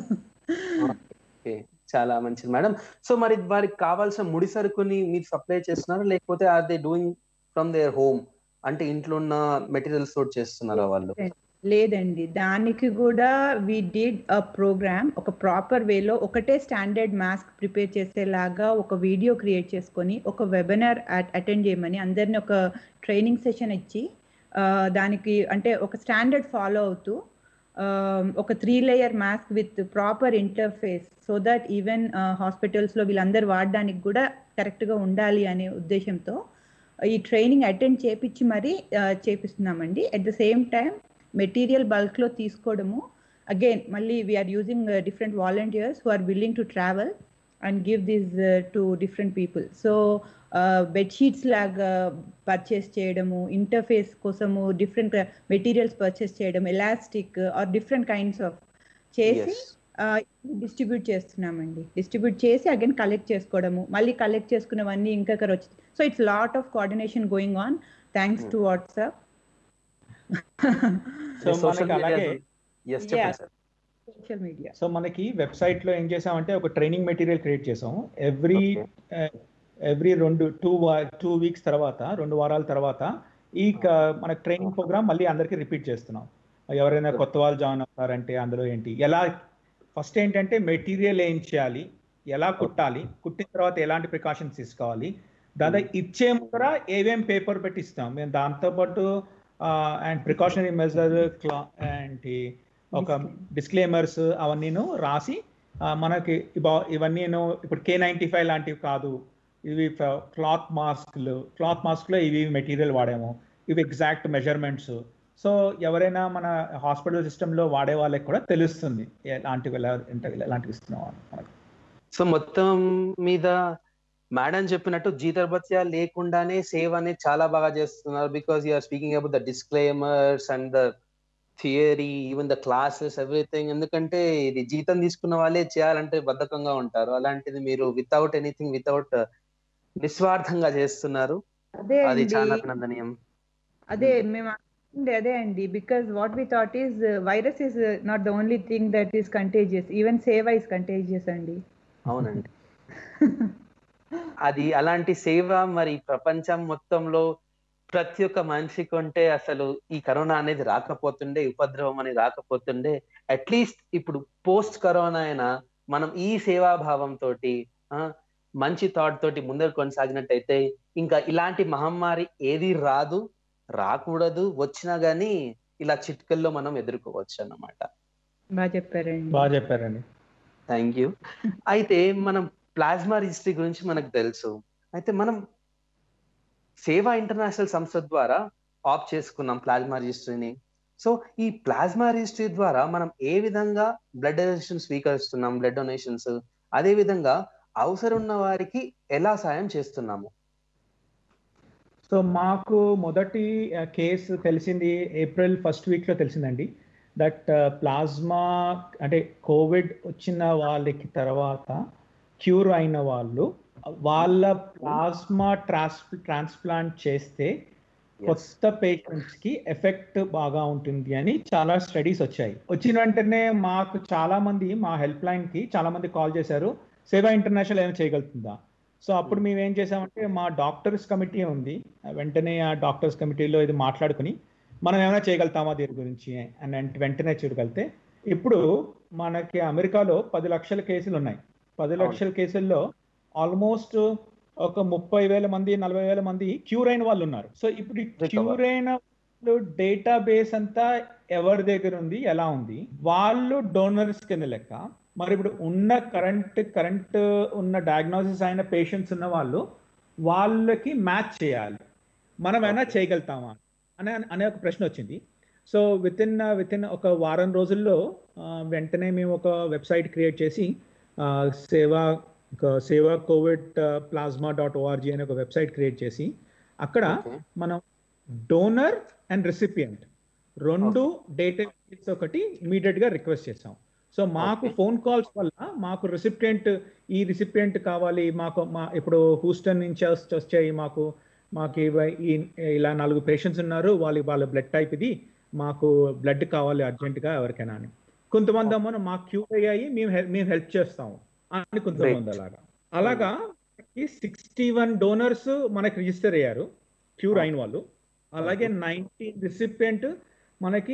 ఓకే చాలా మంచిది మేడం సో మరి వారికి కావాల్సిన ముడి సరుకుని మీరు సప్లై చేస్తున్నారా లేకపోతే are they doing from their home అంటే ఇంట్లో ఉన్న మెటీరియల్స్ తోటి చేస్తున్నారా వాళ్ళు లేదండి దానికి కూడా వి డిడ్ అ ప్రోగ్రామ్ ఒక ప్రాపర్ వేలో ఒకటే స్టాండర్డ్ మాస్క్ ప్రిపేర్ చేసేలాగా ఒక వీడియో క్రియేట్ చేసుకొని ఒక వెబినార్ అటెండ్ చేయమని అందరిని ఒక ట్రైనింగ్ సెషన్ ఇచ్చి ఆ, దానికి అంటే ఒక స్టాండర్డ్ ఫాలో అవుతూ ఆ, ఒక three layer mask with proper interface so that even హాస్పిటల్స్లో వీళ్ళందరూ వాడడానికి కూడా కరెక్ట్గా ఉండాలి అనే ఉద్దేశంతో ఈ ట్రైనింగ్ అటెండ్ చేపించి మరీ ఆ, చేపిస్తున్నామండి at the same time material బల్క్లో తీసుకోవడము అగైన్ మళ్ళీ we are using different volunteers who are willing to travel and give this to different people so bedsheets లాగా పర్చేస్ చేయడము ఇంటర్ఫేస్ కోసము డిఫరెంట్ మెటీరియల్స్ పర్చేస్ చేయడం elastic or different kinds of చేసి Yes. Distribute చేస్తున్నామండి distribute చేసి again collect చేసుకోవడము మళ్ళీ collect చేసుకున్నవన్నీ ఇంకా వచ్చి so it's lot of coordination going on thanks to WhatsApp so social మనకి అలాగే ఎస్ చెప్పండి Yeah. Sir social media so మనకి వెబ్సైట్ లో ఏం చేసామంటే ఒక ట్రైనింగ్ మెటీరియల్ క్రియేట్ చేసాం ఎవ్రీ ఎవ్రీ రెండు టూ టూ వీక్స్ తర్వాత రెండు వారాల తర్వాత ఈ క- మన ట్రైనింగ్ ప్రోగ్రామ్ మళ్ళీ అందరికీ రిపీట్ చేస్తున్నాం ఎవరైనా కొత్త వాళ్ళు జాయిన్ అవుతారంటే అందులో ఏంటి ఎలా ఫస్ట్ ఏంటంటే మెటీరియల్ ఏం చేయాలి ఎలా కుట్టాలి కుట్టిన తర్వాత ఎలాంటి ప్రికాషన్స్ తీసుకోవాలి దాదా ఇచ్చే ముందర ఏవేం పేపర్ పెట్టి ఇస్తాం మేము దాంతోపాటు అండ్ ప్రికాషనరీ మెజర్ క్లా అండ్ ఒక డిస్క్లైమర్స్ అవన్నీను రాసి ఆ, మనకి ఇబా- ఇవన్నీను ఇప్పుడు కే నైంటీ ఫైవ్ లాంటివి కాదు ఇవి క్లాత్ మాస్క్లు క్లాత్ మాస్క్లో ఇవి మెటీరియల్ వాడాము ఇవి ఎగ్జాక్ట్ మెజర్మెంట్స్ సో ఎవరైనా మన హాస్పిటల్ సిస్టంలో వాడే వాళ్ళకి కూడా తెలుస్తుంది ఎలాంటివి ఎలా ఎంత- ఎలాంటివి ఇస్తున్నాం అని మనకు సో మొత్తం మీద మేడం చెప్పినట్టు జీతభత్య లేకుండానే సేవ్ అనేది చాలా బాగా చేస్తున్నారు because you are speaking about the disclaimers and the theory even the classes everything ఎందుకంటే ఇది జీతం తీసుకున్న వాళ్ళే చేయాలంటే బద్ధకంగా ఉంటారు అలాంటిది మీరు వితౌట్ ఎనీథింగ్ వితౌట్ నిస్వార్థంగా చేస్తున్నారు అదే అది అండి చాలా అభినందనీయం అదే మేము అనుకుంది అదే అండి because what we thought is virus is not the only thing that is contagious even seva is contagious అండి అవునండి అది అలాంటి సేవ మరి ప్రపంచం మొత్తంలో ప్రతి ఒక్క మనిషికి ఉంటే అసలు ఈ కరోనా అనేది రాకపోతుండే ఉపద్రవం అనేది రాకపోతుండే అట్లీస్ట్ ఇప్పుడు పోస్ట్ కరోనా అయినా మనం ఈ సేవాభావం తోటి ఆ, మంచి థాట్ తోటి ముందరు కొనసాగినట్టయితే ఇంకా ఇలాంటి మహమ్మారి ఏది రాదు రాకూడదు వచ్చినా గానీ ఇలా చిట్కల్లో మనం ఎదుర్కోవచ్చు అన్నమాట బాగా చెప్పారండి బాగా చెప్పారండి థ్యాంక్ యూ అయితే మనం ప్లాస్మా రిజిస్ట్రీ గురించి మనకు తెలుసు అయితే మనం సేవా ఇంటర్నేషనల్ సంస్థ ద్వారా ఆప్ చేసుకున్నాం ప్లాస్మా రిజిస్ట్రీని సో ఈ ప్లాస్మా రిజిస్ట్రీ ద్వారా మనం ఏ విధంగా బ్లడ్ డొనేషన్ స్వీకరిస్తున్నాం బ్లడ్ డొనేషన్స్ అదే విధంగా అవసరం ఉన్న వారికి ఎలా సాయం చేస్తున్నాము సో మాకు మొదటి కేసు తెలిసింది ఏప్రిల్ ఫస్ట్ వీక్లో తెలిసిందండి దట్ ప్లాస్మా అంటే కోవిడ్ వచ్చిన వాళ్ళకి తర్వాత క్యూర్ అయిన వాళ్ళు వాళ్ళ ప్లాస్మా ట్రాన్స్ ట్రాన్స్ప్లాంట్ చేస్తే కొత్త పేషెంట్స్ కి ఎఫెక్ట్ బాగా ఉంటుంది అని చాలా స్టడీస్ వచ్చాయి వచ్చిన వెంటనే మాకు చాలా మంది మా హెల్ప్ లైన్ కి చాలా మంది కాల్ చేశారు సేవా ఇంటర్నేషనల్ ఏమైనా చేయగలుగుతుందా సో అప్పుడు మేము ఏం చేసామంటే మా డాక్టర్స్ కమిటీ ఉంది వెంటనే ఆ డాక్టర్స్ కమిటీలో ఇది మాట్లాడుకుని మనం ఏమైనా చేయగలుగుతామా దీని గురించి అని అంటే వెంటనే చూడగలితే ఇప్పుడు మనకి అమెరికాలో పది లక్షల కేసులు ఉన్నాయి పది లక్షల కేసుల్లో ఆల్మోస్ట్ ఒక ముప్పై వేల మంది నలభై వేల మంది క్యూర్ అయిన వాళ్ళు ఉన్నారు సో ఇప్పుడు క్యూర్ అయిన డేటా బేస్ అంతా ఎవరి దగ్గర ఉంది ఎలా ఉంది వాళ్ళు డోనర్స్ కింద లెక్క మరి ఇప్పుడు ఉన్న కరెంట్ కరెంట్ ఉన్న డయాగ్నోసిస్ అయిన పేషెంట్స్ ఉన్న వాళ్ళు వాళ్ళకి మ్యాచ్ చేయాలి మనం ఏమైనా చేయగలుగుతామా అనే అనే ఒక ప్రశ్న వచ్చింది so within within ఒక వారం రోజుల్లో వెంటనే మేము ఒక వెబ్సైట్ క్రియేట్ చేసి సేవా సేవా కోవిడ్ ప్లాస్మా డాట్ ఓఆర్జీ అనే ఒక వెబ్సైట్ క్రియేట్ చేసి అక్కడ మనం డోనర్ అండ్ రెసిపియంట్ రెండు డేటా ఒకటి ఇమీడియట్ గా రిక్వెస్ట్ చేసాం సో మాకు ఫోన్ కాల్స్ వల్ల మాకు రిసిపియంట్ ఈ రిసిపియంట్ కావాలి మాకు మా ఇప్పుడు హూస్టన్ నుంచి వచ్చాయి మాకు మాకు ఈ ఇలా నాలుగు పేషెంట్స్ ఉన్నారు వాళ్ళు వాళ్ళ బ్లడ్ టైప్ ఇది మాకు బ్లడ్ కావాలి అర్జెంటుగా ఎవరికైనా అని కొంతమంది అమ్మను మాకు క్యూ అయ్యాయి మేము మేము హెల్ప్ చేస్తాము అని కొంతమంది అలాగా అలాగా సిక్స్టీ వన్ డోనర్స్ మనకి రిజిస్టర్ అయ్యారు క్యూర్ అయిన వాళ్ళు అలాగే నైన్టీన్ రిసిపియంట్ మనకి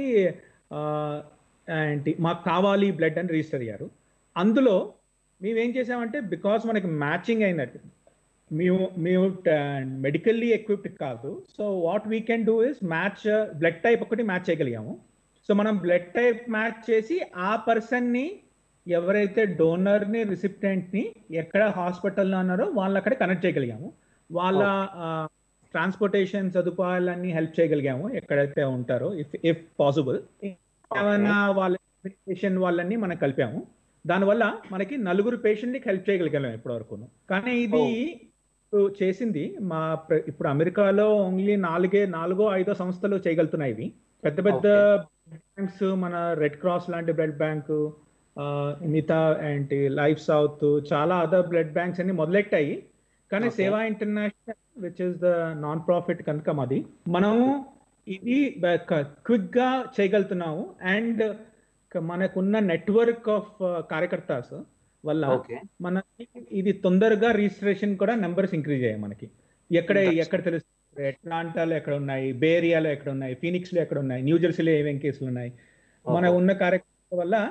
ఏంటి మాకు కావాలి బ్లడ్ అని రిజిస్టర్ అయ్యారు అందులో మేము ఏం చేసామంటే బికాస్ మనకి మ్యాచింగ్ అయినట్టు మేము మేము మెడికల్లీ ఎక్విప్డ్ కాదు so what we can do is match blood type ఒకటి మ్యాచ్ చేయగలిగాము సో మనం బ్లడ్ టైప్ మ్యాచ్ చేసి ఆ పర్సన్ని ఎవరైతే డోనర్ని రిసిప్టెంట్ని ఎక్కడ హాస్పిటల్లో ఉన్నారో వాళ్ళని అక్కడ కనెక్ట్ చేయగలిగాము వాళ్ళ ట్రాన్స్పోర్టేషన్ సదుపాయాలన్నీ హెల్ప్ చేయగలిగాము ఎక్కడైతే ఉంటారో ఇఫ్ ఇఫ్ పాసిబుల్ ఏమైనా వాళ్ళ వాళ్ళని మనం కలిపాము దానివల్ల మనకి నలుగురు పేషెంట్కి హెల్ప్ చేయగలిగాం ఇప్పటివరకు కానీ ఇది చేసింది మా ఇప్పుడు అమెరికాలో ఓన్లీ నాలుగే నాలుగో ఐదో సంస్థలు చేయగలుగుతున్నాయి ఇవి పెద్ద పెద్ద బ్యాంక్స్ మన రెడ్ క్రాస్ లాంటి బ్లడ్ బ్యాంక్ మిగతా ఏంటి లైఫ్ సౌత్ చాలా అదర్ బ్లడ్ బ్యాంక్స్ అన్ని మొదలెట్టాయి కానీ Sewa International which is the non profit కనుక మాది మనము ఇది క్విక్ గా చేయగలుగుతున్నాము అండ్ మనకున్న నెట్వర్క్ ఆఫ్ కార్యకర్తాస్ వల్ల మనకి ఇది తొందరగా రిజిస్ట్రేషన్ కూడా నెంబర్స్ ఇంక్రీజ్ అయ్యాయి మనకి ఎక్కడ ఎక్కడ తెలుస్తుంది ఎట్లాంటాలో ఎక్కడ ఉన్నాయి బేరియాలో ఎక్కడ ఉన్నాయి ఫీనిక్స్ లో ఎక్కడ ఉన్నాయి న్యూ జెర్సీలో ఏమేం కేసులు ఉన్నాయి మన ఉన్న కార్యకర్త వల్ల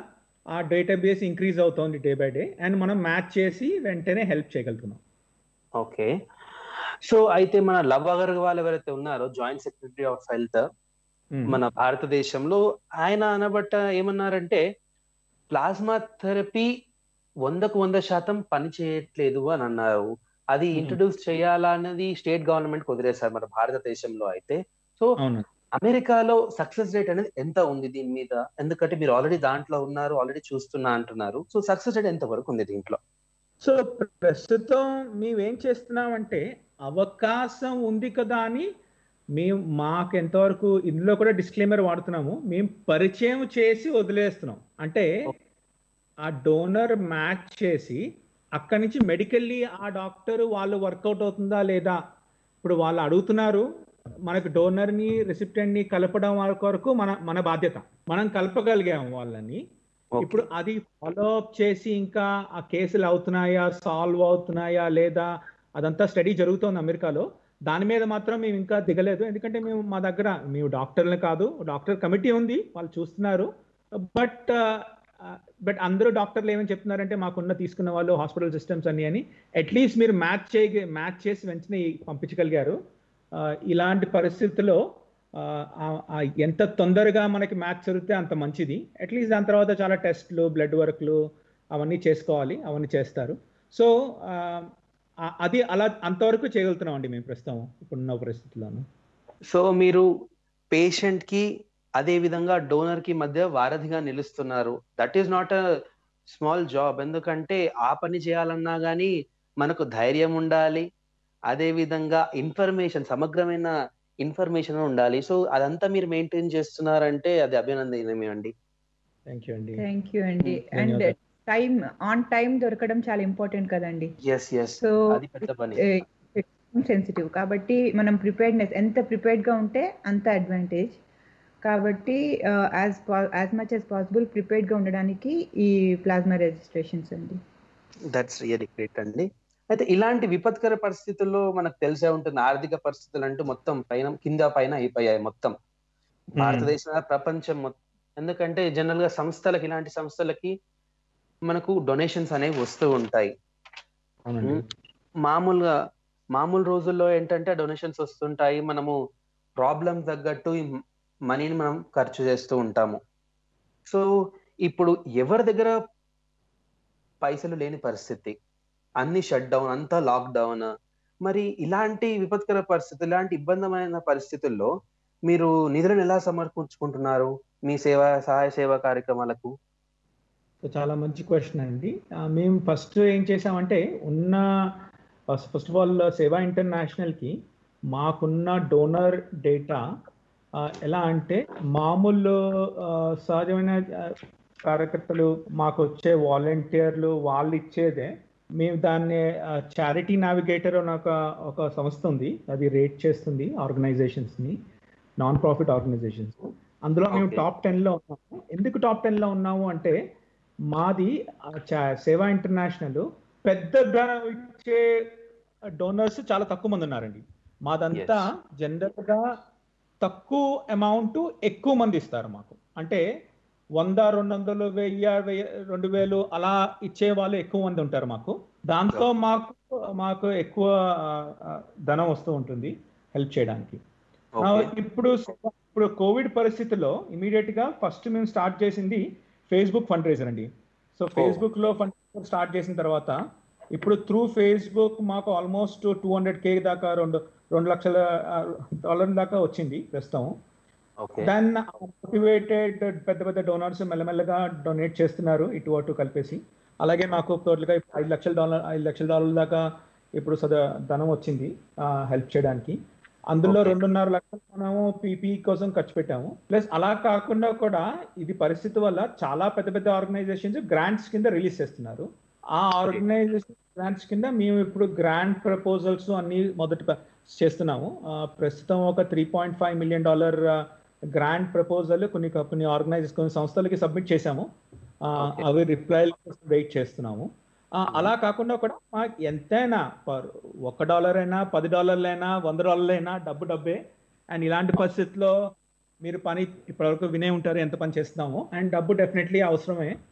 ఆ డేటాబేస్ ఇంక్రీజ్ అవుతోంది డే బై డే అండ్ మనం మ్యాచ్ చేసి వెంటనే హెల్ప్ చేయగలుగుతున్నాం ఓకే సో అయితే మన లవ్ అగర్వాల్ ఎవరైతే ఉన్నారో జాయింట్ సెక్రటరీ ఆఫ్ హెల్త్ మన భారతదేశంలో ఆయన అనబట్ట ఏమన్నారంటే ప్లాస్మా థెరపీ వందకు వంద శాతం పని చేయట్లేదు అని అన్నారు అది Hmm. ఇంట్రడ్యూస్ చేయాలన్నది స్టేట్ గవర్నమెంట్ వదిలేశారు మన భారతదేశంలో అయితే సో అవును అమెరికాలో సక్సెస్ రేట్ అనేది ఎంత ఉంది దీని మీద ఎందుకంటే మీరు ఆల్రెడీ దాంట్లో ఉన్నారు ఆల్రెడీ చూస్తున్నా అంటున్నారు సో సక్సెస్ రేట్ ఎంత వరకు ఉంది దీంట్లో సో ప్రస్తుతం మేమేం చేస్తున్నామంటే అవకాశం ఉంది కదా అని మేము మాకు ఎంతవరకు ఇందులో కూడా డిస్క్లైమర్ వాడుతున్నాము మేము పరిచయం చేసి వదిలేస్తున్నాం అంటే ఆ డోనర్ మ్యాచ్ చేసి అక్కడి నుంచి మెడికల్లీ ఆ డాక్టర్ వాళ్ళు వర్కౌట్ అవుతుందా లేదా ఇప్పుడు వాళ్ళు అడుగుతున్నారు మనకు డోనర్ని ని కలపడం వరకు మన మన బాధ్యత మనం కలపగలిగాము వాళ్ళని ఇప్పుడు అది ఫాలో అప్ చేసి ఇంకా ఆ కేసులు అవుతున్నాయా సాల్వ్ అవుతున్నాయా లేదా అదంతా స్టడీ జరుగుతోంది అమెరికాలో దాని మీద మాత్రం మేము ఇంకా దిగలేదు ఎందుకంటే మేము మా దగ్గర మేము డాక్టర్లు కాదు డాక్టర్ కమిటీ ఉంది వాళ్ళు చూస్తున్నారు బట్ బట్ అందరూ డాక్టర్లు ఏమని చెప్తున్నారంటే మాకున్న తీసుకున్న వాళ్ళు హాస్పిటల్ సిస్టమ్స్ అన్ని అని అట్లీస్ట్ మీరు మ్యాచ్ చేయ మ్యాచ్ చేసి వెంటనే పంపించగలిగారు ఆ, ఇలాంటి పరిస్థితుల్లో ఆ, ఆ- ఆ ఎంత తొందరగా మనకి మ్యాచ్ జరిగితే అంత మంచిది అట్లీస్ట్ దాని తర్వాత చాలా టెస్ట్లు బ్లడ్ వర్క్లు అవన్నీ చేసుకోవాలి అవన్నీ చేస్తారు సో అది అలా అంతవరకు చేయగలుగుతున్నాం అండి మేము ప్రస్తుతం ఇప్పుడున్న పరిస్థితుల్లోనూ సో మీరు పేషెంట్ కి అదే విధంగా డోనర్ కి మధ్య వారధిగా నిలుస్తున్నారు that is not a small job ఎందుకంటే ఆ పని చేయాలన్నా గానీ మనకు ధైర్యం ఉండాలి అదే విధంగా ఇన్ఫర్మేషన్ సమగ్రమైన ఇన్ఫర్మేషన్ ఉండాలి సో అదంతా మీరు మెయింటైన్ చేస్తున్నారంటే అది అభినందనీయమే అండి థ్యాంక్ యూ అండి థ్యాంక్ యూ అండి అండ్ ధన్యవాదాలు. టైం ఆన్ టైం దొరకడం చాలా ఇంపార్టెంట్ కదండి ఎస్ ఎస్ సో అది పెద్ద పని సెన్సిటివ్ కాబట్టి మనం ప్రిపేర్డ్నెస్ ఎంత ప్రిపేర్డ్ గా ఉంటే అంత అడ్వాంటేజ్ కాబట్టి as as much as possible prepared గా ఉండడానికి ఈ ప్లాస్మా రిజిస్ట్రేషన్స్ అండి దట్స్ రియలీ గ్రేట్ అండి అయితే ఇలాంటి విపత్కర పరిస్థితుల్లో మనకు తెలిసే ఉంటుంది ఆర్థిక పరిస్థితులు అంటూ మొత్తం పైన కింద పైన అయిపోయాయి మొత్తం భారతదేశం ప్రపంచం మొత్తం ఎందుకంటే జనరల్ గా సంస్థలకి ఇలాంటి సంస్థలకి మనకు డొనేషన్స్ అనేవి వస్తూ ఉంటాయి అవునండి మామూలుగా మామూలు రోజుల్లో ఏంటంటే డొనేషన్స్ వస్తుంటాయి మనము ప్రాబ్లం తగ్గట్టు ఈ మనీని మనం ఖర్చు చేస్తూ ఉంటాము సో ఇప్పుడు ఎవరి దగ్గర పైసలు లేని పరిస్థితి అన్ని షట్ డౌన్ అంతా లాక్ డౌన్ మరి ఇలాంటి విపత్కర పరిస్థితి ఇలాంటి ఇబ్బందమైన పరిస్థితుల్లో మీరు నిధులను ఎలా సమర్పించుకుంటున్నారు మీ సేవ సహాయ సేవా కార్యక్రమాలకు సో చాలా మంచి క్వశ్చన్ అండి ఆ, మేము ఫస్ట్ ఏం చేసామంటే ఉన్న ఫస్ట్ ఆఫ్ ఆల్ సేవా ఇంటర్నేషనల్కి మాకున్న డోనర్ డేటా ఎలా అంటే మామూలు ఆ, సహజమైన ఆ, కార్యకర్తలు మాకు వచ్చే వాలంటీర్లు వాళ్ళు ఇచ్చేదే మేము దాన్ని చారిటీ నావిగేటర్ అని ఒక ఒక సంస్థ ఉంది అది రేట్ చేస్తుంది ఆర్గనైజేషన్స్ని నాన్ ప్రాఫిట్ ఆర్గనైజేషన్స్ అందులో మేము Okay. టాప్ టెన్లో ఉన్నాము ఎందుకు టాప్ టెన్లో ఉన్నాము అంటే మాది ఆ చా- సేవా ఇంటర్నేషనల్ పెద్ద ధనం ఇచ్చే డోనర్స్ చాలా తక్కువ మంది ఉన్నారండి మాదంతా జనరల్ గా తక్కువ అమౌంట్ ఎక్కువ మంది ఇస్తారు మాకు అంటే వంద రెండు వందలు వెయ్యి వెయ్యి రెండు వేలు అలా ఇచ్చే వాళ్ళు ఎక్కువ మంది ఉంటారు మాకు దాంతో మాకు మాకు ఎక్కువ ఆ, ఆ, ధనం వస్తూ ఉంటుంది హెల్ప్ చేయడానికి ఆ, ఓకే ఇప్పుడు ఇప్పుడు కోవిడ్ పరిస్థితుల్లో ఇమీడియట్ గా ఫస్ట్ మేము స్టార్ట్ చేసింది ఫేస్బుక్ ఫండ్ రైజర్ అండి సో ఫేస్బుక్ లో ఫండ్ స్టార్ట్ చేసిన తర్వాత ఇప్పుడు త్రూ ఫేస్బుక్ మాకు ఆల్మోస్ట్ టూ హండ్రెడ్ కే దాకా రెండు రెండు లక్షల డాలర్ దాకా వచ్చింది ప్రస్తుతం ఓకే దాన్ని మోటివేటెడ్ పెద్ద పెద్ద డోనర్స్ మెల్లమెల్లగా డొనేట్ చేస్తున్నారు ఇటు అటు కలిపేసి అలాగే మాకు టోటల్గా ఇప్పుడు ఐదు లక్షల డాలర్ ఐదు లక్షల డాలర్ల దాకా ఇప్పుడు సద ధనం వచ్చింది హెల్ప్ చేయడానికి అందులో Okay. రెండున్నర లక్షలు మనము పీపీ కోసం ఖర్చు పెట్టాము ప్లస్ అలా కాకుండా కూడా ఇది పరిస్థితి వల్ల చాలా పెద్ద పెద్ద ఆర్గనైజేషన్స్ గ్రాంట్స్ కింద రిలీజ్ చేస్తున్నారు ఆ ఆర్గనైజేషన్ గ్రాంట్స్ కింద మేము ఇప్పుడు గ్రాంట్ ప్రపోజల్స్ అన్ని మొదట ప- చేస్తున్నాము ఆ, ప్రస్తుతం ఒక three point five million dollar grant proposal కొన్ని కొన్ని ఆర్గనైజేషన్ కొన్ని సంస్థలకి సబ్మిట్ చేశాము ఆ, Okay. అవి రిప్లై వెయిట్ చేస్తున్నాము ఆ, అలా కాకుండా కూడా మాకు ఎంతైనా పర్ ఒక డాలర్ అయినా పది డాలర్లైనా వంద డాలర్లైనా డబ్బు డబ్బే అండ్ ఇలాంటి పరిస్థితుల్లో మీరు పని ఇప్పటివరకు వినే ఉంటారు ఎంత పని చేస్తున్నామో అండ్ డబ్బు డెఫినెట్లీ అవసరమే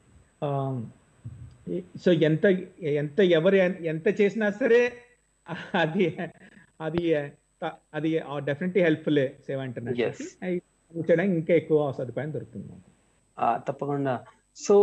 సో ఎంత ఎంత ఎవరు ఎంత చేసినా సరే అది అది అది డెఫినెట్లీ హెల్ప్ఫుల్లే సేవ ఇంటర్నేషనల్ చేయడానికి ఇంకా ఎక్కువ సదుపాయం దొరుకుతుంది మాకు తప్పకుండా so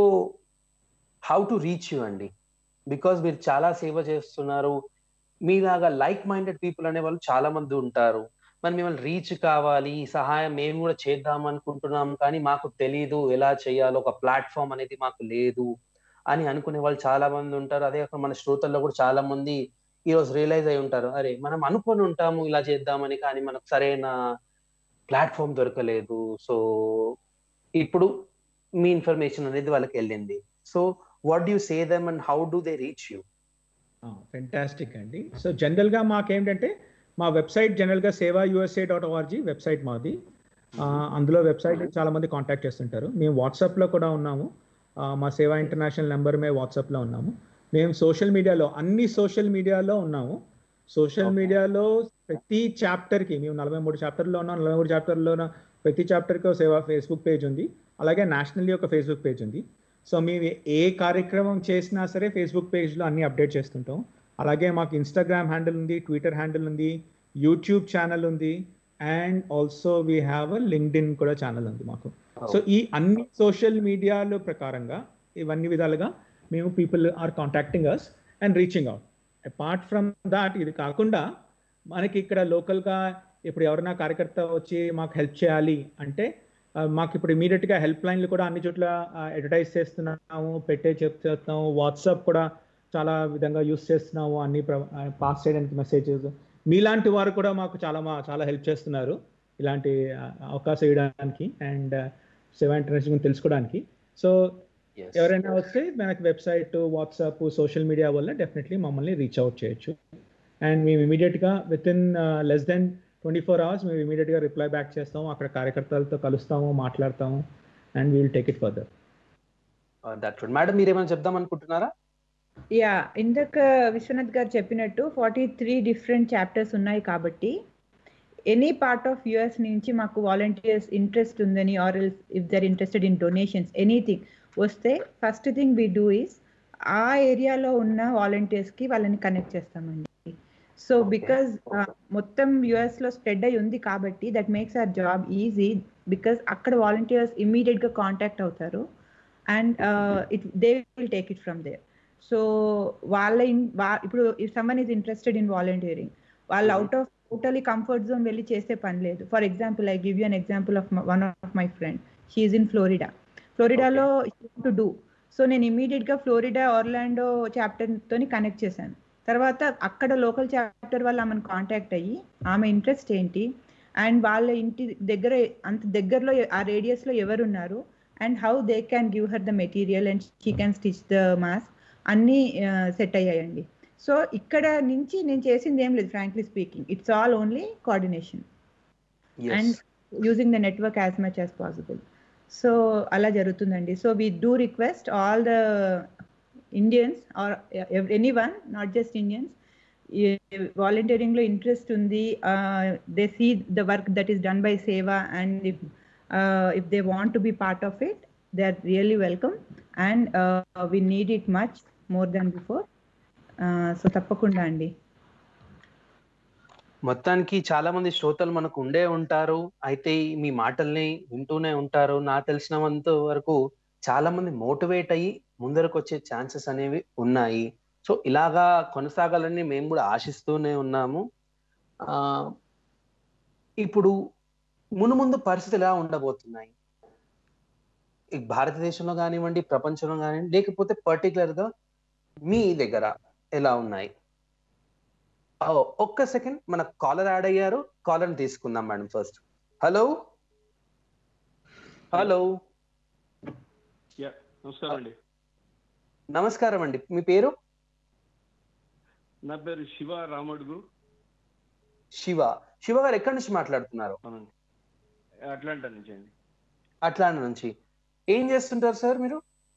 how to reach you అండి బికాస్ మీరు చాలా సేవ చేస్తున్నారు మీలాగా లైక్ మైండెడ్ పీపుల్ అనే వాళ్ళు చాలా మంది ఉంటారు మరి మిమ్మల్ని రీచ్ కావాలి సహాయం మేము కూడా చేద్దాం అనుకుంటున్నాం కానీ మాకు తెలీదు ఎలా చేయాలో ఒక ప్లాట్ఫామ్ అనేది మాకు లేదు అని అనుకునే వాళ్ళు చాలా మంది ఉంటారు అదే కాకుండా మన శ్రోతల్లో కూడా చాలా మంది ఈ రోజు రియలైజ్ అయి ఉంటారు అరే మనం అనుకొని ఉంటాము ఇలా చేద్దామని కానీ మనకు సరైన ప్లాట్ఫామ్ దొరకలేదు సో ఇప్పుడు మీ ఇన్ఫర్మేషన్ అనేది వాళ్ళకి వెళ్ళింది so what you say them and how do they reach you fantastic అండి సో జనరల్గా మాకేంటంటే మా వెబ్సైట్ జనరల్గా సేవా యుఎస్ఏ డాట్ ఓఆర్జీ వెబ్సైట్ మాది అందులో వెబ్సైట్ చాలా మంది కాంటాక్ట్ చేస్తుంటారు మేము వాట్సాప్లో కూడా ఉన్నాము మా సేవా ఇంటర్నేషనల్ నెంబర్ మే వాట్సాప్లో ఉన్నాము మేము సోషల్ మీడియాలో అన్ని సోషల్ మీడియాలో ఉన్నాము సోషల్ మీడియాలో ప్రతి చాప్టర్కి మేము నలభై మూడు చాప్టర్లో ఉన్నాం నలభై మూడు చాప్టర్లో ప్రతి చాప్టర్కి ఒక సేవా ఫేస్బుక్ పేజ్ ఉంది అలాగే నేషనల్లీ ఒక ఫేస్బుక్ పేజ్ ఉంది సో మేము ఏ కార్యక్రమం చేసినా సరే ఫేస్బుక్ పేజ్లో అన్ని అప్డేట్ చేస్తుంటాం అలాగే మాకు ఇన్స్టాగ్రామ్ హ్యాండిల్ ఉంది ట్విట్టర్ హ్యాండిల్ ఉంది యూట్యూబ్ ఛానల్ ఉంది and also we have a LinkedIn కూడా ఛానల్ ఉంది మాకు సో ఈ అన్ని సోషల్ మీడియాల ప్రకారంగా ఇవన్నీ విధాలుగా మేము people are contacting us and reaching out apart from that ఇది కాకుండా మనకి ఇక్కడ లోకల్గా ఇప్పుడు ఎవరైనా కార్యకర్త వచ్చి మాకు హెల్ప్ చేయాలి అంటే మాకు ఇప్పుడు ఇమీడియట్గా హెల్ప్ లైన్లు కూడా అన్ని చోట్ల అడ్వర్టైజ్ చేస్తున్నాము పెట్టే చెప్తున్నాము వాట్సాప్ కూడా చాలా విధంగా యూస్ చేస్తున్నాము అన్ని పాస్ చేయడానికి మెసేజెస్ మీలాంటి వారు కూడా మాకు చాలా మా చాలా హెల్ప్ చేస్తున్నారు ఇలాంటి అవకాశం ఇవ్వడానికి అండ్ సేవా ఇంటర్నేషనల్ తెలుసుకోవడానికి సో ఎవరైనా వస్తే మనకి వెబ్సైట్ వాట్సాప్ సోషల్ మీడియా వల్ల డెఫినెట్లీ మమ్మల్ని రీచ్ అవుట్ చేయొచ్చు అండ్ మేము ఇమీడియట్గా within less than twenty four hours మేము ఇమీడియట్గా రిప్లై బ్యాక్ చేస్తాము అక్కడ కార్యకర్తలతో కలుస్తాము మాట్లాడతాము and we will take it further that madam మీరు ఏమైనా చెప్దాం అనుకుంటున్నారా యా ఇందాక విశ్వనాథ్ గారు చెప్పినట్టు ఫార్టీ త్రీ డిఫరెంట్ చాప్టర్స్ ఉన్నాయి కాబట్టి ఎనీ పార్ట్ ఆఫ్ యుఎస్ నుంచి మాకు వాలంటీర్స్ ఇంట్రెస్ట్ ఉందని or else if they're interested in donations anything వస్తే first thing we do is ఆ ఏరియాలో ఉన్న వాలంటీర్స్కి వాళ్ళని కనెక్ట్ చేస్తామండి సో బికాజ్ మొత్తం యుఎస్లో స్ప్రెడ్ అయి ఉంది కాబట్టి that makes our job easy because అక్కడ వాలంటీర్స్ ఇమ్మీడియట్గా కాంటాక్ట్ అవుతారు and it they will take it from there so వాళ్ళ ఇన్ ఇప్పుడు if someone is interested in volunteering వాళ్ళు out of totally comfort zone వెళ్ళి చేసే పని లేదు for example I give you an example of one of my friend she in Florida ఫ్లోరిడాలో to do so నేను ఇమీడియట్గా ఫ్లోరిడా ఆర్లాండో చాప్టర్ తోని connect చేశాను తర్వాత అక్కడ లోకల్ చాప్టర్ వల్ల ఆమెను కాంటాక్ట్ అయ్యి ఆమె ఇంట్రెస్ట్ ఏంటి అండ్ వాళ్ళ ఇంటి దగ్గర అంత దగ్గరలో ఆ రేడియస్లో ఎవరున్నారు and how they can give her the material and she can stitch the mask అన్నీ సెట్ అయ్యాయండి సో ఇక్కడ నుంచి నేను చేసింది ఏం లేదు frankly speaking it's all only coordination and using the network as much as possible so అలా జరుగుతుందండి so we do request all the Indians or anyone not just Indians వాలంటీరింగ్లో ఇంట్రెస్ట్ ఉంది they see the work that is done by సేవా and if if they want to be part of it they are really welcome and we need it much more than before so తప్పకుండా అండి మొత్తానికి చాలా మంది శ్రోతలు మనకు ఉండే ఉంటారు అయితే మీ మాటల్ని వింటూనే ఉంటారు నా తెలిసినంత వరకు చాలా మంది మోటివేట్ అయ్యి ముందరకు వచ్చే ఛాన్సెస్ అనేవి ఉన్నాయి సో ఇలాగా కొనసాగాలని మేము కూడా ఆశిస్తూనే ఉన్నాము ఆ ఇప్పుడు మునుముందు పరిస్థితులు ఎలా ఉండబోతున్నాయి భారతదేశంలో కానివ్వండి ప్రపంచంలో కానివ్వండి లేకపోతే పర్టికులర్ గా మీ దగ్గర ఎలా ఉన్నాయి ఒక్క సెకండ్ మన కాలర్ యాడ్ అయ్యారు కాలర్ తీసుకుందాం మేడం ఫస్ట్ హలో హలో నమస్కారం అండి నమస్కారం అండి మీ పేరు నా పేరు శివ రామడుగు శివ శివ గారు ఎక్కడి నుంచి మాట్లాడుతున్నారు అట్లాంటా నుంచి అండి అట్లాంటి నుంచి ఏం చేస్తుంటారు సార్ మీరు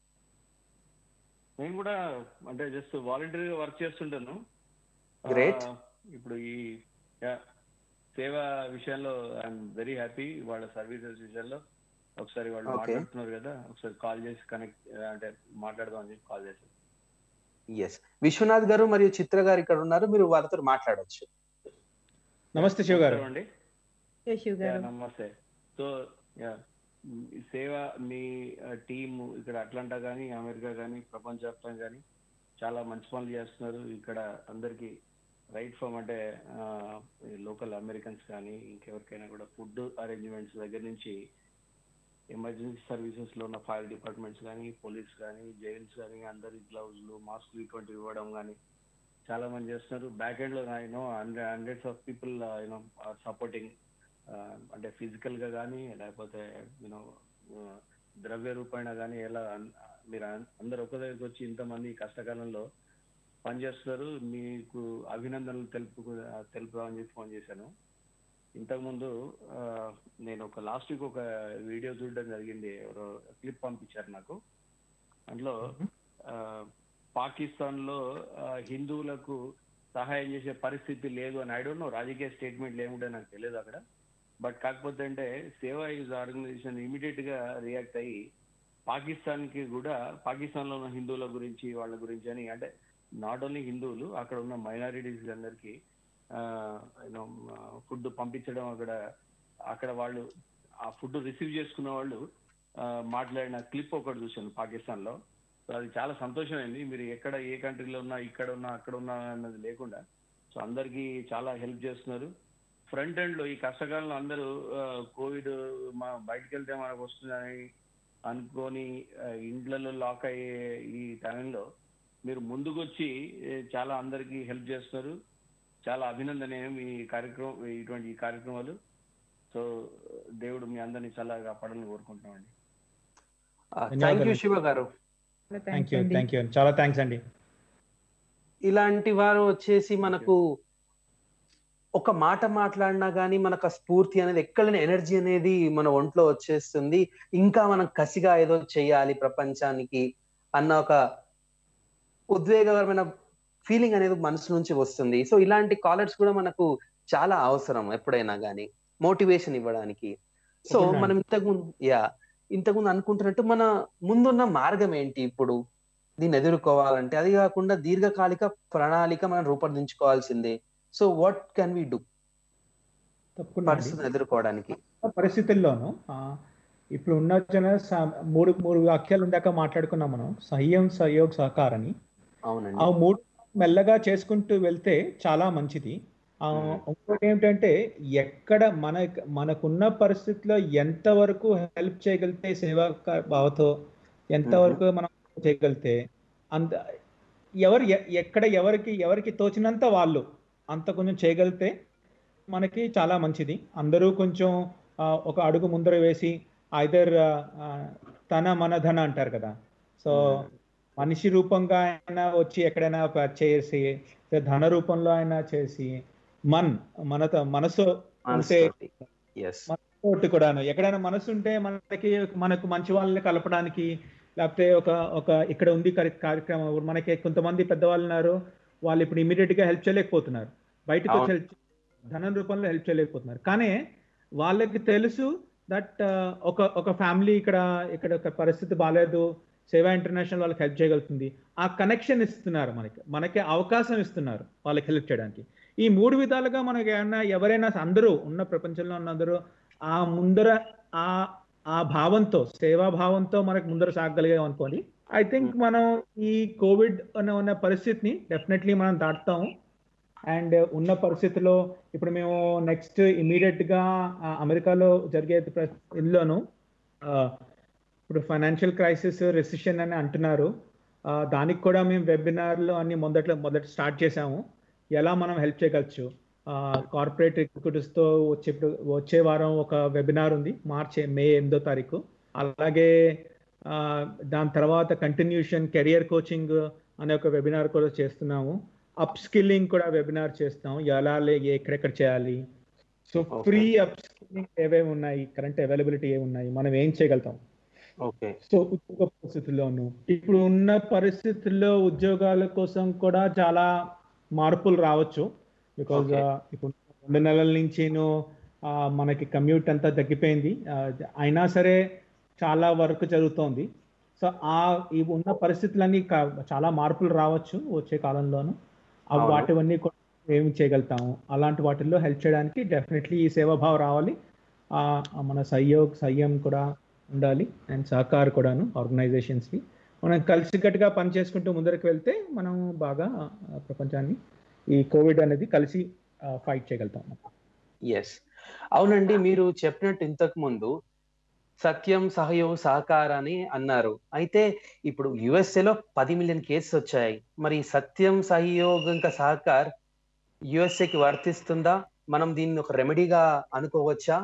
నేను కూడా అంటే జస్ట్ వాలంటీర్గా వర్క్ చేస్తుంటాను గ్రేట్ ఇప్పుడు ఈ సేవ విషయంలో ఐఎమ్ వెరీ హ్యాపీ వాళ్ళ సర్వీసెస్ విషయంలో ఒకసారి వాళ్ళు Okay. మాట్లాడుతున్నారు కదా ఒకసారి కాల్ చేసి కనెక్ట్ అంటే మాట్లాడదాం అని చెప్పి కాల్ చేశాను ఎస్ విశ్వనాథ్ గారు మరియు చిత్ర గారు ఇక్కడ ఉన్నారు మీరు వాళ్ళతో మాట్లాడొచ్చు నమస్తే శివ గారు నమస్కారం అండి శివ్ యా, గారు నమస్తే సో యా మీ సేవ మీ టీమ్ ఇక్కడ అట్లాంటా కానీ అమెరికా కానీ ప్రపంచవ్యాప్తంగా కానీ చాలా మంచి పనులు చేస్తున్నారు ఇక్కడ అందరికి రైట్ ఫ్రమ్ అంటే లోకల్ అమెరికన్స్ కానీ ఇంకెవరికైనా కూడా ఫుడ్ అరేంజ్మెంట్స్ దగ్గర నుంచి ఎమర్జెన్సీ సర్వీసెస్ లో ఉన్న ఫైర్ డిపార్ట్మెంట్స్ కానీ పోలీస్ కానీ జైల్స్ కానీ అందరి గ్లౌజ్లు మాస్క్లు ఇటువంటివి ఇవ్వడం కానీ చాలా మంది చేస్తున్నారు బ్యాక్ ఎండ్ లో you know hundred hundreds of people you know supporting అంటే ఫిజికల్ గా కానీ లేకపోతే యూనో ద్రవ్య రూపాయన కానీ ఎలా అన్- మీరు అన్- అందరు ఒక దగ్గరికి వచ్చి ఇంతమంది ఈ కష్టకాలంలో పనిచేస్తున్నారు మీకు అభినందనలు తెలుపు తెలుపుదామని చెప్పి ఫోన్ చేశాను ఇంతకుముందు ఆ, నేను ఒక లాస్ట్ వీక్ ఒక వీడియో చూడడం జరిగింది ఎవరో క్లిప్ పంపించారు నాకు అందులో ఆ, పాకిస్తాన్ లో ఆ, హిందువులకు సహాయం చేసే పరిస్థితి లేదు అని ఐ డోంట్ నో రాజకీయ స్టేట్మెంట్లు ఏముంటే నాకు తెలియదు అక్కడ బట్ కాకపోతే అంటే సేవా యూజ్ ఆర్గనైజేషన్ ఇమీడియట్ గా రియాక్ట్ అయ్యి పాకిస్తాన్ కి కూడా పాకిస్తాన్ లో ఉన్న హిందువుల గురించి వాళ్ళ గురించి అని అంటే నాట్ ఓన్లీ హిందువులు అక్కడ ఉన్న మైనారిటీస్ అందరికి ఫుడ్ పంపించడం అక్కడ అక్కడ వాళ్ళు ఆ ఫుడ్ రిసీవ్ చేసుకున్న వాళ్ళు ఆ, మాట్లాడిన క్లిప్ ఒకటి చూశాను పాకిస్తాన్ లో సో అది చాలా సంతోషమైంది మీరు ఎక్కడ ఏ కంట్రీలో ఉన్నా ఇక్కడ ఉన్నా అక్కడ ఉన్నా అన్నది లేకుండా సో అందరికీ చాలా హెల్ప్ చేస్తున్నారు ఫ్రంట్ ఎండ్ లో ఈ కష్టకాలంలో అందరూ కోవిడ్ మా బయటకు వెళ్తే మనకు వస్తుందని అనుకొని ఆ, ఇండ్లలో లాక్ అయ్యే ఈ టైంలో మీరు ముందుకొచ్చి ఏ, చాలా అందరికీ హెల్ప్ చేస్తున్నారు చాలా అభినందనీయం ఈ కార్యక్రమం ఇటువంటి ఈ కార్యక్రమాలు సో దేవుడు మీ అందరినీ చాలా కాపాడాలని కోరుకుంటున్నామండి థ్యాంక్ యూ శివ గారు థ్యాంక్ యూ థ్యాంక్ యూ చాలా థ్యాంక్స్ అండి ఇలాంటి వారు వచ్చేసి మనకు ఒక మాట మాట్లాడినా గానీ మనకు ఆ స్ఫూర్తి అనేది ఎక్కడైనా ఎనర్జీ అనేది మన ఒంట్లో వచ్చేస్తుంది ఇంకా మనం కసిగా ఏదో చేయాలి ప్రపంచానికి అన్న ఒక ఉద్వేగకరమైన ఫీలింగ్ అనేది మనసు నుంచి వస్తుంది సో ఇలాంటి కాలర్స్ కూడా మనకు చాలా అవసరం ఎప్పుడైనా గానీ మోటివేషన్ ఇవ్వడానికి సో అవునండి. మనం ఇంతకుముందు యా ఇంతకుముందు అనుకుంటున్నట్టు మన ముందున్న మార్గం ఏంటి ఇప్పుడు దీన్ని ఎదుర్కోవాలంటే అది కాకుండా దీర్ఘకాలిక ప్రణాళిక మనం రూపొందించుకోవాల్సిందే so what can we do తప్పకుండా అండి. పరిస్థితిని ఎదుర్కోవడానికి పరిస్థితుల్లోనూ ఆ, ఇప్పుడు ఉన్న జన స- మూడు మూడు వాక్యాలు ఇందాక మాట్లాడుకున్నాం మనం సహ్యం సహయోగ్ సహకార్ అని ఆ అవునండి మూడు మెల్లగా చేసుకుంటూ వెళ్తే చాలా మంచిది ఆ, మ్మ్. ఇంకోటి ఏమిటంటే ఎక్కడ మన మనకున్న పరిస్థితిలో ఎంతవరకు హెల్ప్ చేయగలిగితే సేవా క- భావతో ఎంతవరకు మనం చేయగలిగితే అంత ఎవరు ఎ- ఎక్కడ ఎవరికి ఎవరికి తోచినంత వాళ్ళు అంత కొంచెం చేయగలిగితే మనకి చాలా మంచిది అందరూ కొంచెం ఆ, ఒక అడుగు ముందర వేసి ఐదర్ తన మన ధన అంటారు కదా సో మనిషి రూపంగా అయినా వచ్చి ఎక్కడైనా ప- చేసి ధన రూపంలో అయినా చేసి మన్ మనతో మనసు ఉంటే ఎస్ మనతోటి కూడాను ఎక్కడైనా మనసు ఉంటే మనకి మనకు మంచి వాళ్ళని కలపడానికి లేకపోతే ఒక ఒక ఇక్కడ ఉంది కార్య- కార్యక్రమం ఇప్పుడు మనకి కొంతమంది పెద్దవాళ్ళు ఉన్నారు వాళ్ళు ఇప్పుడు ఇమీడియట్ గా హెల్ప్ చేయలేకపోతున్నారు బయటకు వచ్చి అవును. హెల్ప్ ధనం రూపంలో హెల్ప్ చేయలేకపోతున్నారు కానీ వాళ్ళకి తెలుసు దట్ ఒక ఒక ఫ్యామిలీ ఇక్కడ ఇక్కడ ఒక పరిస్థితి బాగాలేదు సేవా ఇంటర్నేషనల్ వాళ్ళకి హెల్ప్ చేయగలుగుతుంది ఆ కనెక్షన్ ఇస్తున్నారు మనకి మనకి అవకాశం ఇస్తున్నారు వాళ్ళకి హెల్ప్ చేయడానికి ఈ మూడు విధాలుగా మనకి ఏమన్నా ఎవరైనా అందరూ ఉన్న ప్రపంచంలో ఉన్న అందరూ ఆ ముందర ఆ ఆ భావంతో సేవా భావంతో మనకు ముందర సాగగలిగాం అనుకోండి ఐ థింక్ మనం ఈ కోవిడ్ అనే ఉన్న పరిస్థితిని డెఫినెట్లీ మనం దాటుతాము అండ్ ఉన్న పరిస్థితిలో ఇప్పుడు మేము నెక్స్ట్ ఇమీడియట్ గా ఆ, అమెరికాలో జరిగే ప్ర- ఇందులోను ఆ, ఇప్పుడు ఫైనాన్షియల్ క్రైసిస్ రెసిషన్ అని అంటున్నారు ఆ, దానికి కూడా మేము వెబినార్లు అన్ని మొదట్లో మొదట స్టార్ట్ చేసాము ఎలా మనం హెల్ప్ చేయగలచ్చు కార్పొరేట్ ఎగ్జిక్యూటివ్స్ తో వచ్చే వచ్చే వారం ఒక వెబినార్ ఉంది మార్చ్ మే ఎనిమిదో తారీఖు అలాగే ఆ, దాని తర్వాత కంటిన్యూషన్ కెరియర్ కోచింగ్ అనే ఒక వెబినార్ కూడా చేస్తున్నాము అప్ స్కిల్లింగ్ కూడా వెబినార్ చేస్తాం ఎలా లే- ఎక్కడెక్కడ చేయాలి so Okay. Free upskilling ఏవేవి ఉన్నాయి కరెంట్ అవైలబిలిటీ ఏమి ఉన్నాయి మనం ఏం చేయగలుగుతాం ఓకే సో ఉద్యోగ పరిస్థితుల్లోనూ ఇప్పుడు ఉన్న పరిస్థితుల్లో ఉద్యోగాల కోసం కూడా చాలా మార్పులు రావచ్చు బికాజ్ Okay. ఇప్పుడు రెండు నెలల నుంచిను ఆ, మనకి కమ్యూట్ అంతా తగ్గిపోయింది ఆ, అయినా సరే చాలా వర్క్ జరుగుతోంది సో ఆ ఈ ఉన్న పరిస్థితులన్నీ కా- చాలా మార్పులు రావచ్చు వచ్చే కాలంలోను ఆ అవును. వాటివన్నీ కూడా ఏమి చేయగలుగుతాము అలాంటి వాటిల్లో హెల్ప్ చేయడానికి డెఫినెట్లీ ఈ సేవాభావం రావాలి ఆ ఆ మన సహయోగ్ సహ్యం కూడా ఉండాలి అండ్ సహకార్ కూడాను ఆర్గనైజేషన్స్కి మనం కలిసికట్టుగా పనిచేసుకుంటూ ముందరికి వెళ్తే మనం బాగా ఆ, ప్రపంచాన్ని ఈ కోవిడ్ అనేది కలిసి ఫైట్ చేయగలుగుతాం ఎస్ అవునండి మీరు చెప్పినట్టు ఇంతకు ముందు సత్యం సహయోగ సహకారాన్ని అన్నారు అయితే ఇప్పుడు USA లో పది మిలియన్ కేసెస్ వచ్చాయి మరి సత్యం సహయోగం ఇంకా సహకార్ USA కి వర్తిస్తుందా మనం దీన్ని ఒక రెమెడీగా అనుకోవచ్చా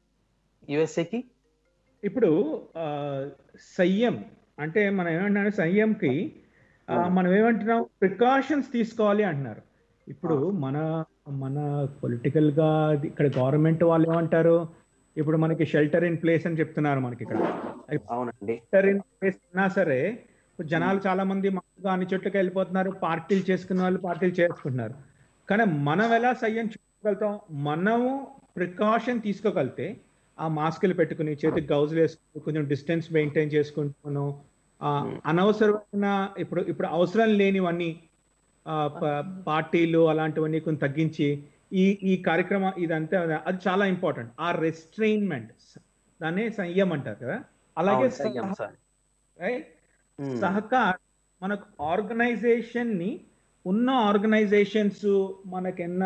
USA కి ఇప్పుడు ఆ, సంయమ్ అంటే మనం ఏమంటున్నాం సంయమ్కి ఆ, అవును. మనం ఏమంటున్నాం ప్రికాషన్స్ తీసుకోవాలి అంటున్నారు ఇప్పుడు మన మన పొలిటికల్ గా ఇక్కడ గవర్నమెంట్ వాళ్ళు ఏమంటారు ఇప్పుడు మనకి షెల్టర్ ఇన్ ప్లేస్ అని చెప్తున్నారు మనకి ఇక్కడ అవునండి షెల్టర్ ఇన్ ప్లేస్ ఉన్నా సరే ఇప్పుడు జనాలు చాలా మంది మామూలుగా అన్ని చోట్లకి వెళ్ళిపోతున్నారు పార్టీలు చేసుకున్న వాళ్ళు పార్టీలు చేసుకుంటున్నారు కానీ మనం ఎలా సయ్యం చూడగలుగుతాం మనము ప్రికాషన్ తీసుకోగలిగితే ఆ మాస్కులు పెట్టుకుని చేతికి గౌజులు వేసుకుని కొంచెం డిస్టెన్స్ మెయింటైన్ చేసుకుంటున్నాను ఆ, అనవసరమైన ఇప్పుడు ఇప్పుడు అవసరం లేనివన్నీ ఆ, ప- పార్టీలు అలాంటివన్నీ కొంచెం తగ్గించి ఈ ఈ కార్యక్రమం ఇదంతా అది చాలా ఇంపార్టెంట్ ఆ రెస్ట్రైన్మెంట్ దాన్ని సంయమ్ అంటారు కదా అలాగే అవును, సయ్యం సహ- సార్. right? ఉమ్, సహకార్ మనకు ఆర్గనైజేషన్ ని ఉన్న ఆర్గనైజేషన్స్ మనకి ఎన్న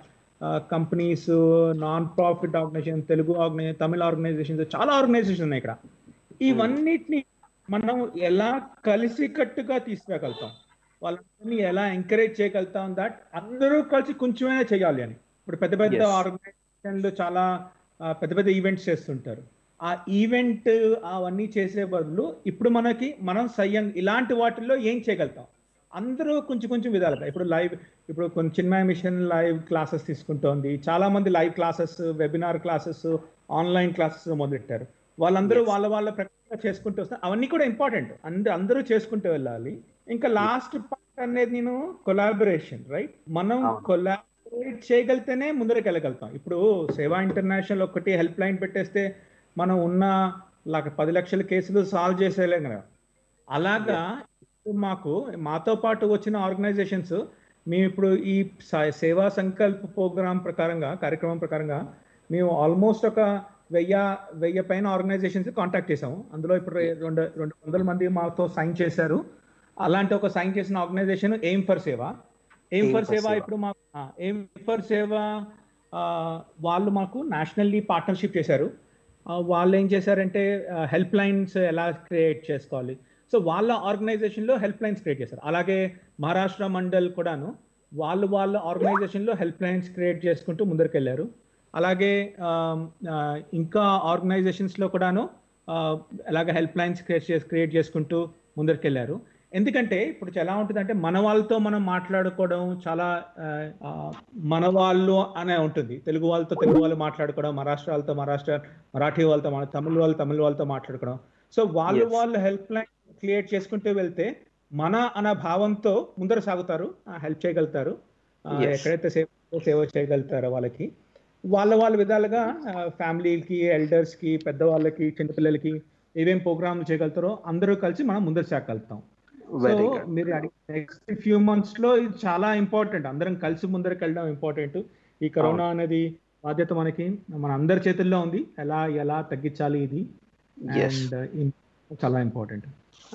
companies non profit organization Telugu organization Tamil organizations చాలా ఆర్గనైజేషన్ ఉన్నాయి ఇక్కడ ఇవన్నిటిని మనం ఎలా కలిసికట్టుగా తీసుకురాగలుగుతాం వాళ్ళందరినీ ఎలా ఎంకరేజ్ చేయగలుగుతాం దట్ అందరూ కలిసి కొంచెమైనా చేయాలి అని ఇప్పుడు పెద్ద పెద్ద Yes. ఆర్గనైజేషన్లు చాలా ఆ, పెద్ద పెద్ద ఈవెంట్స్ చేస్తుంటారు ఆ ఈవెంట్ అవన్నీ చేసే బదులు ఇప్పుడు మనకి మనం సయ్యం ఇలాంటి వాటిల్లో ఏం చేయగలుగుతాం అందరూ కొంచెం కొంచెం విధాలుగా ఇప్పుడు లైవ్ ఇప్పుడు కొన్ని చిన్మయ మిషన్ లైవ్ క్లాసెస్ తీసుకుంటోంది చాలా మంది live classes webinar classes online classes మొదలెట్టారు వాళ్ళందరూ Yes. వాళ్ళ వాళ్ళ ప్రకారంగా చేసుకుంటూ వస్తారు అవన్నీ కూడా ఇంపార్టెంట్ అందరూ అందరూ చేసుకుంటూ వెళ్ళాలి ఇంకా లాస్ట్ పార్ట్ అనేది నేను కొలాబరేషన్ రైట్ మనం అవును. కొలాబరేట్ చేయగలిగితేనే ముందరికి వెళ్ళగలుగుతాం ఇప్పుడు సేవా ఇంటర్నేషనల్ ఒకటి హెల్ప్ లైన్ పెట్టేస్తే మనం ఉన్న లాగ పది లక్షల కేసులు సాల్వ్ చేసేయలేం కదా అలాగా ఇప్పుడు మాకు మాతో పాటు వచ్చిన ఆర్గనైజేషన్స్ మేము ఇప్పుడు ఈ స- సేవా సంకల్ప్ ప్రోగ్రామ్ ప్రకారంగా కార్యక్రమం ప్రకారంగా మేము ఆల్మోస్ట్ ఒక వెయ్యి వెయ్యి పైన ఆర్గనైజేషన్స్ కాంటాక్ట్ చేసాము అందులో ఇప్పుడు రె- రెండు రెండు వందల మంది మాతో సైన్ చేశారు అలాంటి ఒక సైన్ చేసిన organization aim for Seva aim Aim for for Seva Seva. ఇప్పుడు మాకు ఎయిమ్ ఫర్ సేవ ఆ, వాళ్ళు మాకు నేషనల్లీ పార్ట్నర్షిప్ చేశారు ఆ, వాళ్ళు ఏం చేశారంటే హెల్ప్ లైన్స్ ఎలా క్రియేట్ చేసుకోవాలి సో వాళ్ళ ఆర్గనైజేషన్లో హెల్ప్ లైన్స్ క్రియేట్ చేశారు అలాగే మహారాష్ట్ర మండల్ కూడాను వాళ్ళు వాళ్ళ ఆర్గనైజేషన్లో హెల్ప్ లైన్స్ క్రియేట్ చేసుకుంటూ ముందరికి వెళ్ళారు అలాగే ఆమ్, ఆ, ఇంకా ఆర్గనైజేషన్స్లో కూడాను ఆ, అలాగే హెల్ప్ లైన్స్ క్రియేట్ చేసి క్రియేట్ చేసుకుంటూ ముందరికి వెళ్ళారు ఎందుకంటే ఇప్పుడు ఎలా ఉంటుందంటే మన వాళ్ళతో మనం మాట్లాడుకోవడం చాలా ఆ, ఆ, మన వాళ్ళు అనే ఉంటుంది తెలుగు వాళ్ళతో తెలుగు వాళ్ళు మాట్లాడుకోవడం మహారాష్ట్ర వాళ్ళతో మహారాష్ట్ర మరాఠీ వాళ్ళతో మన తమిళ వాళ్ళు తమిళ వాళ్ళతో మాట్లాడుకోవడం సో వాళ్ళు Yes. వాళ్ళు హెల్ప్ లైన్ క్రియేట్ చేసుకుంటూ వెళ్తే మన అన్న భావంతో ముందర సాగుతారు హెల్ప్ చేయగలుగుతారు ఆ, Yes. ఎక్కడైతే సేవ సేవ చేయగలుగుతారో వాళ్ళకి వాళ్ళ వాళ్ళ విధాలుగా ఫ్యామిలీకి ఎల్డర్స్ కి పెద్దవాళ్ళకి చిన్నపిల్లలకి ఏమేం ప్రోగ్రాంలు చేయగలుగుతారో అందరూ కలిసి మనం ముందర సాగలుగుతాం సో వెరీ గుడ్ మీరు నెక్స్ట్ ఫ్యూ మంత్స్ లో ఇది చాలా ఇంపార్టెంట్ అందరం కలిసి ముందరికి వెళ్ళడం ఇంపార్టెంట్ ఈ కరోనా అనేది బాధ్యత మనకి మన అందరి చేతుల్లో ఉంది ఎలా ఎలా తగ్గించాలి ఇది Yes. అండ్ చాలా ఇంపార్టెంట్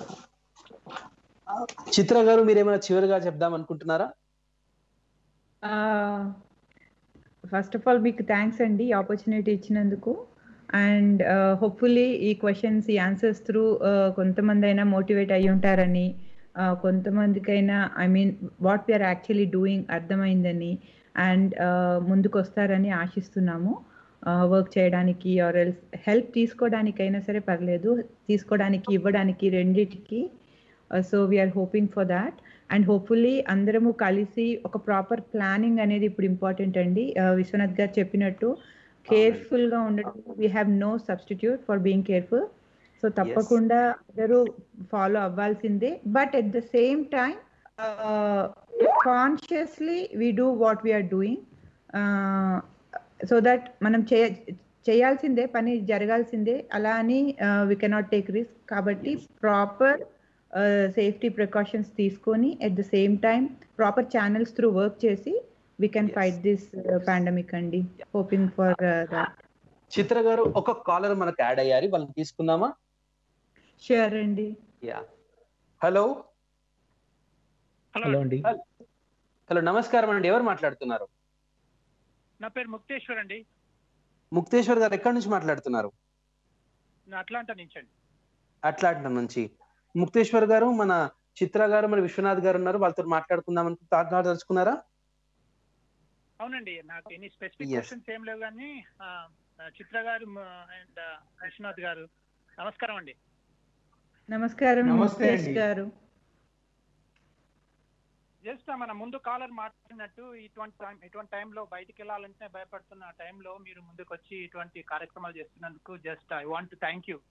చిత్ర గారు మీరేమైనా చివరిగా చెప్దాం అనుకుంటున్నారా ఫస్ట్ ఆఫ్ ఆల్ మీకు థ్యాంక్స్ అండి ఈ ఆపర్చునిటీ ఇచ్చినందుకు అండ్ హోప్ఫుల్లీ ఈ క్వశ్చన్స్ ఈ ఆన్సర్స్ త్రూ కొంతమంది అయినా మోటివేట్ అయి ఉంటారని uh, కొంతమందికైనా I mean what we're actually doing అర్థమైందని అండ్ ముందుకు వస్తారని ఆశిస్తున్నాము వర్క్ చేయడానికి ఆర్ ఎల్స్ హెల్ప్ తీసుకోవడానికైనా సరే పర్లేదు తీసుకోవడానికి ఇవ్వడానికి రెండిటికి so we're hoping for that and hopefully అందరము కలిసి ఒక ప్రాపర్ ప్లానింగ్ అనేది ఇప్పుడు ఇంపార్టెంట్ అండి Uh, విశ్వనాథ్ గారు చెప్పినట్టు కేర్ఫుల్ గా ఉండడం we have no substitute for being careful so తప్పకుండా అందరూ ఫాలో అవ్వాల్సిందే but at the same time consciously we do what we're doing so that మనం చే చేయాల్సిందే పని జరగాల్సిందే అలా అని వి కెనాట్ టేక్ రిస్క్ కాబట్టి ప్రాపర్ సేఫ్టీ ప్రికాషన్స్ తీసుకొని at the same time proper channels through work చేసి we can Yes. Fight this pandemic అండి హోపింగ్ ఫర్ దాట్ చిత్ర గారు ఒక కాలర్ మనకు యాడ్ అయ్యారు వాళ్ళని తీసుకుందామా షూర్ అండి యా హలో హలో అండి హలో నమస్కారం అండి ఎవరు మాట్లాడుతున్నారు నా పేరు ముక్తేశ్వర్ అండి ముక్తేశ్వర్ గారు ఎక్కడి నుంచి మాట్లాడుతున్నారు నేను అట్లాంటా నుంచి అండి అట్లాంటి నుంచి ముక్తేశ్వర్ గారు మన చిత్ర గారు మరి విశ్వనాథ్ గారు ఉన్నారు వాళ్ళతో మాట్లాడుకుందామని మాట్లాడదలుచుకున్నారా అవునండి నాకు ఎన్ని స్పెసిఫిక్ Yes. క్వశ్చన్స్ ఏం లేవు కానీ ఆ, చిత్ర గారు అండ్ విశ్వనాథ్ గారు నమస్కారం అండి నమస్కారం నమస్తే ముఖేష్ అండి. గారు జస్ట్ మన ముందు కాలర్ మాట్లాడినట్టు ఇటువంటి టైం ఇటువంటి టైంలో బయటికి వెళ్ళాలంటే భయపడుతున్న టైంలో మీరు ముందుకు వచ్చి ఇటువంటి కార్యక్రమాలు చేస్తున్నందుకు just I want thank you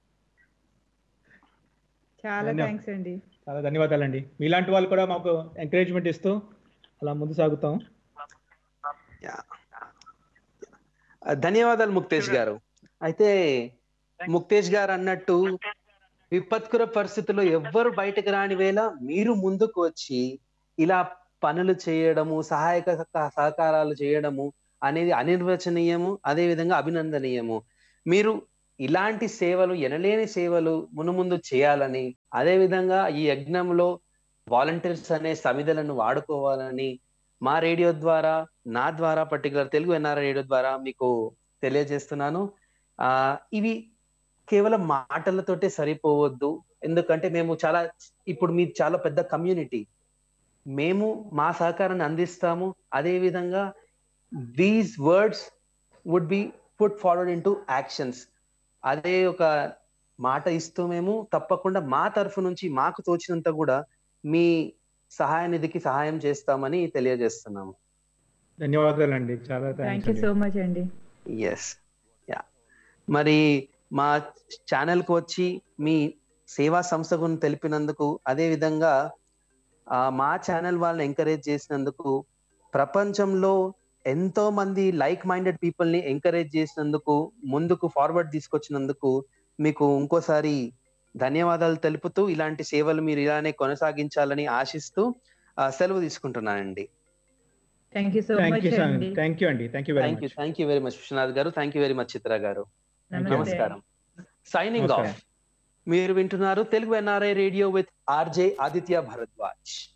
చాలా ధన్యవాదాలు. థ్యాంక్స్ అండి చాలా ధన్యవాదాలండి మీలాంటి వాళ్ళు కూడా మాకు ఎంకరేజ్మెంట్ ఇస్తూ అలా ముందు సాగుతాం ఆ, ధన్యవాదాలు ముక్తేష్ గారు అయితే ముక్తేష్ గారు అన్నట్టు విపత్కర పరిస్థితుల్లో ఎవ్వరు బయటకు రాని వేళ మీరు ముందుకు వచ్చి ఇలా పనులు చేయడము సహాయక సహ- సహకారాలు చేయడము అనేది అనిర్వచనీయము అదే విధంగా అభినందనీయము మీరు ఇలాంటి సేవలు ఎనలేని సేవలు మునుముందు చేయాలని అదే విధంగా ఈ యజ్ఞంలో వాలంటీర్స్ అనే సమిధలను వాడుకోవాలని మా రేడియో ద్వారా నా ద్వారా పర్టికులర్ తెలుగు ఎన్ఆర్ రేడియో ద్వారా మీకు తెలియజేస్తున్నాను ఆ ఇవి కేవలం మాటలతోటే సరిపోవద్దు ఎందుకంటే మేము చాలా ఇప్పుడు మీ చాలా పెద్ద కమ్యూనిటీ మేము మా సహకారాన్ని అందిస్తాము అదే విధంగా these words would be put forward into actions అదే ఒక మాట ఇస్తూ మేము తప్పకుండా మా తరఫు నుంచి మాకు తోచినంత కూడా మీ సహాయ నిధికి సహాయం చేస్తామని తెలియజేస్తున్నాము ధన్యవాదాలండి చాలా thank thanks you so much అండి ఎస్ యా మరి మా ఛానల్ కు వచ్చి మీ సేవా సంస్థకు తెలిపినందుకు అదే విధంగా ఆ, మా ఛానల్ వాళ్ళని ఎంకరేజ్ చేసినందుకు ప్రపంచంలో ఎంతో మంది లైక్ మైండెడ్ పీపుల్ ని ఎంకరేజ్ చేసినందుకు ముందుకు ఫార్వర్డ్ తీసుకొచ్చినందుకు మీకు ఇంకోసారి ధన్యవాదాలు తెలుపుతూ ఇలాంటి సేవలు మీరు ఇలానే కొనసాగించాలని ఆశిస్తూ ఆ, సెలవు తీసుకుంటున్నానండి thank you so thank much you అండి థ్యాంక్ యూ అండి thank you very thank you much thank you very much Vishwanath గారు thank you very much Chitra గారు నమస్తే నమస్కారం సైనింగ్ నమస్కారం. ఆఫ్ మీరు వింటున్నారు Telugu NRI radio with RJ Aditya Bharadwaj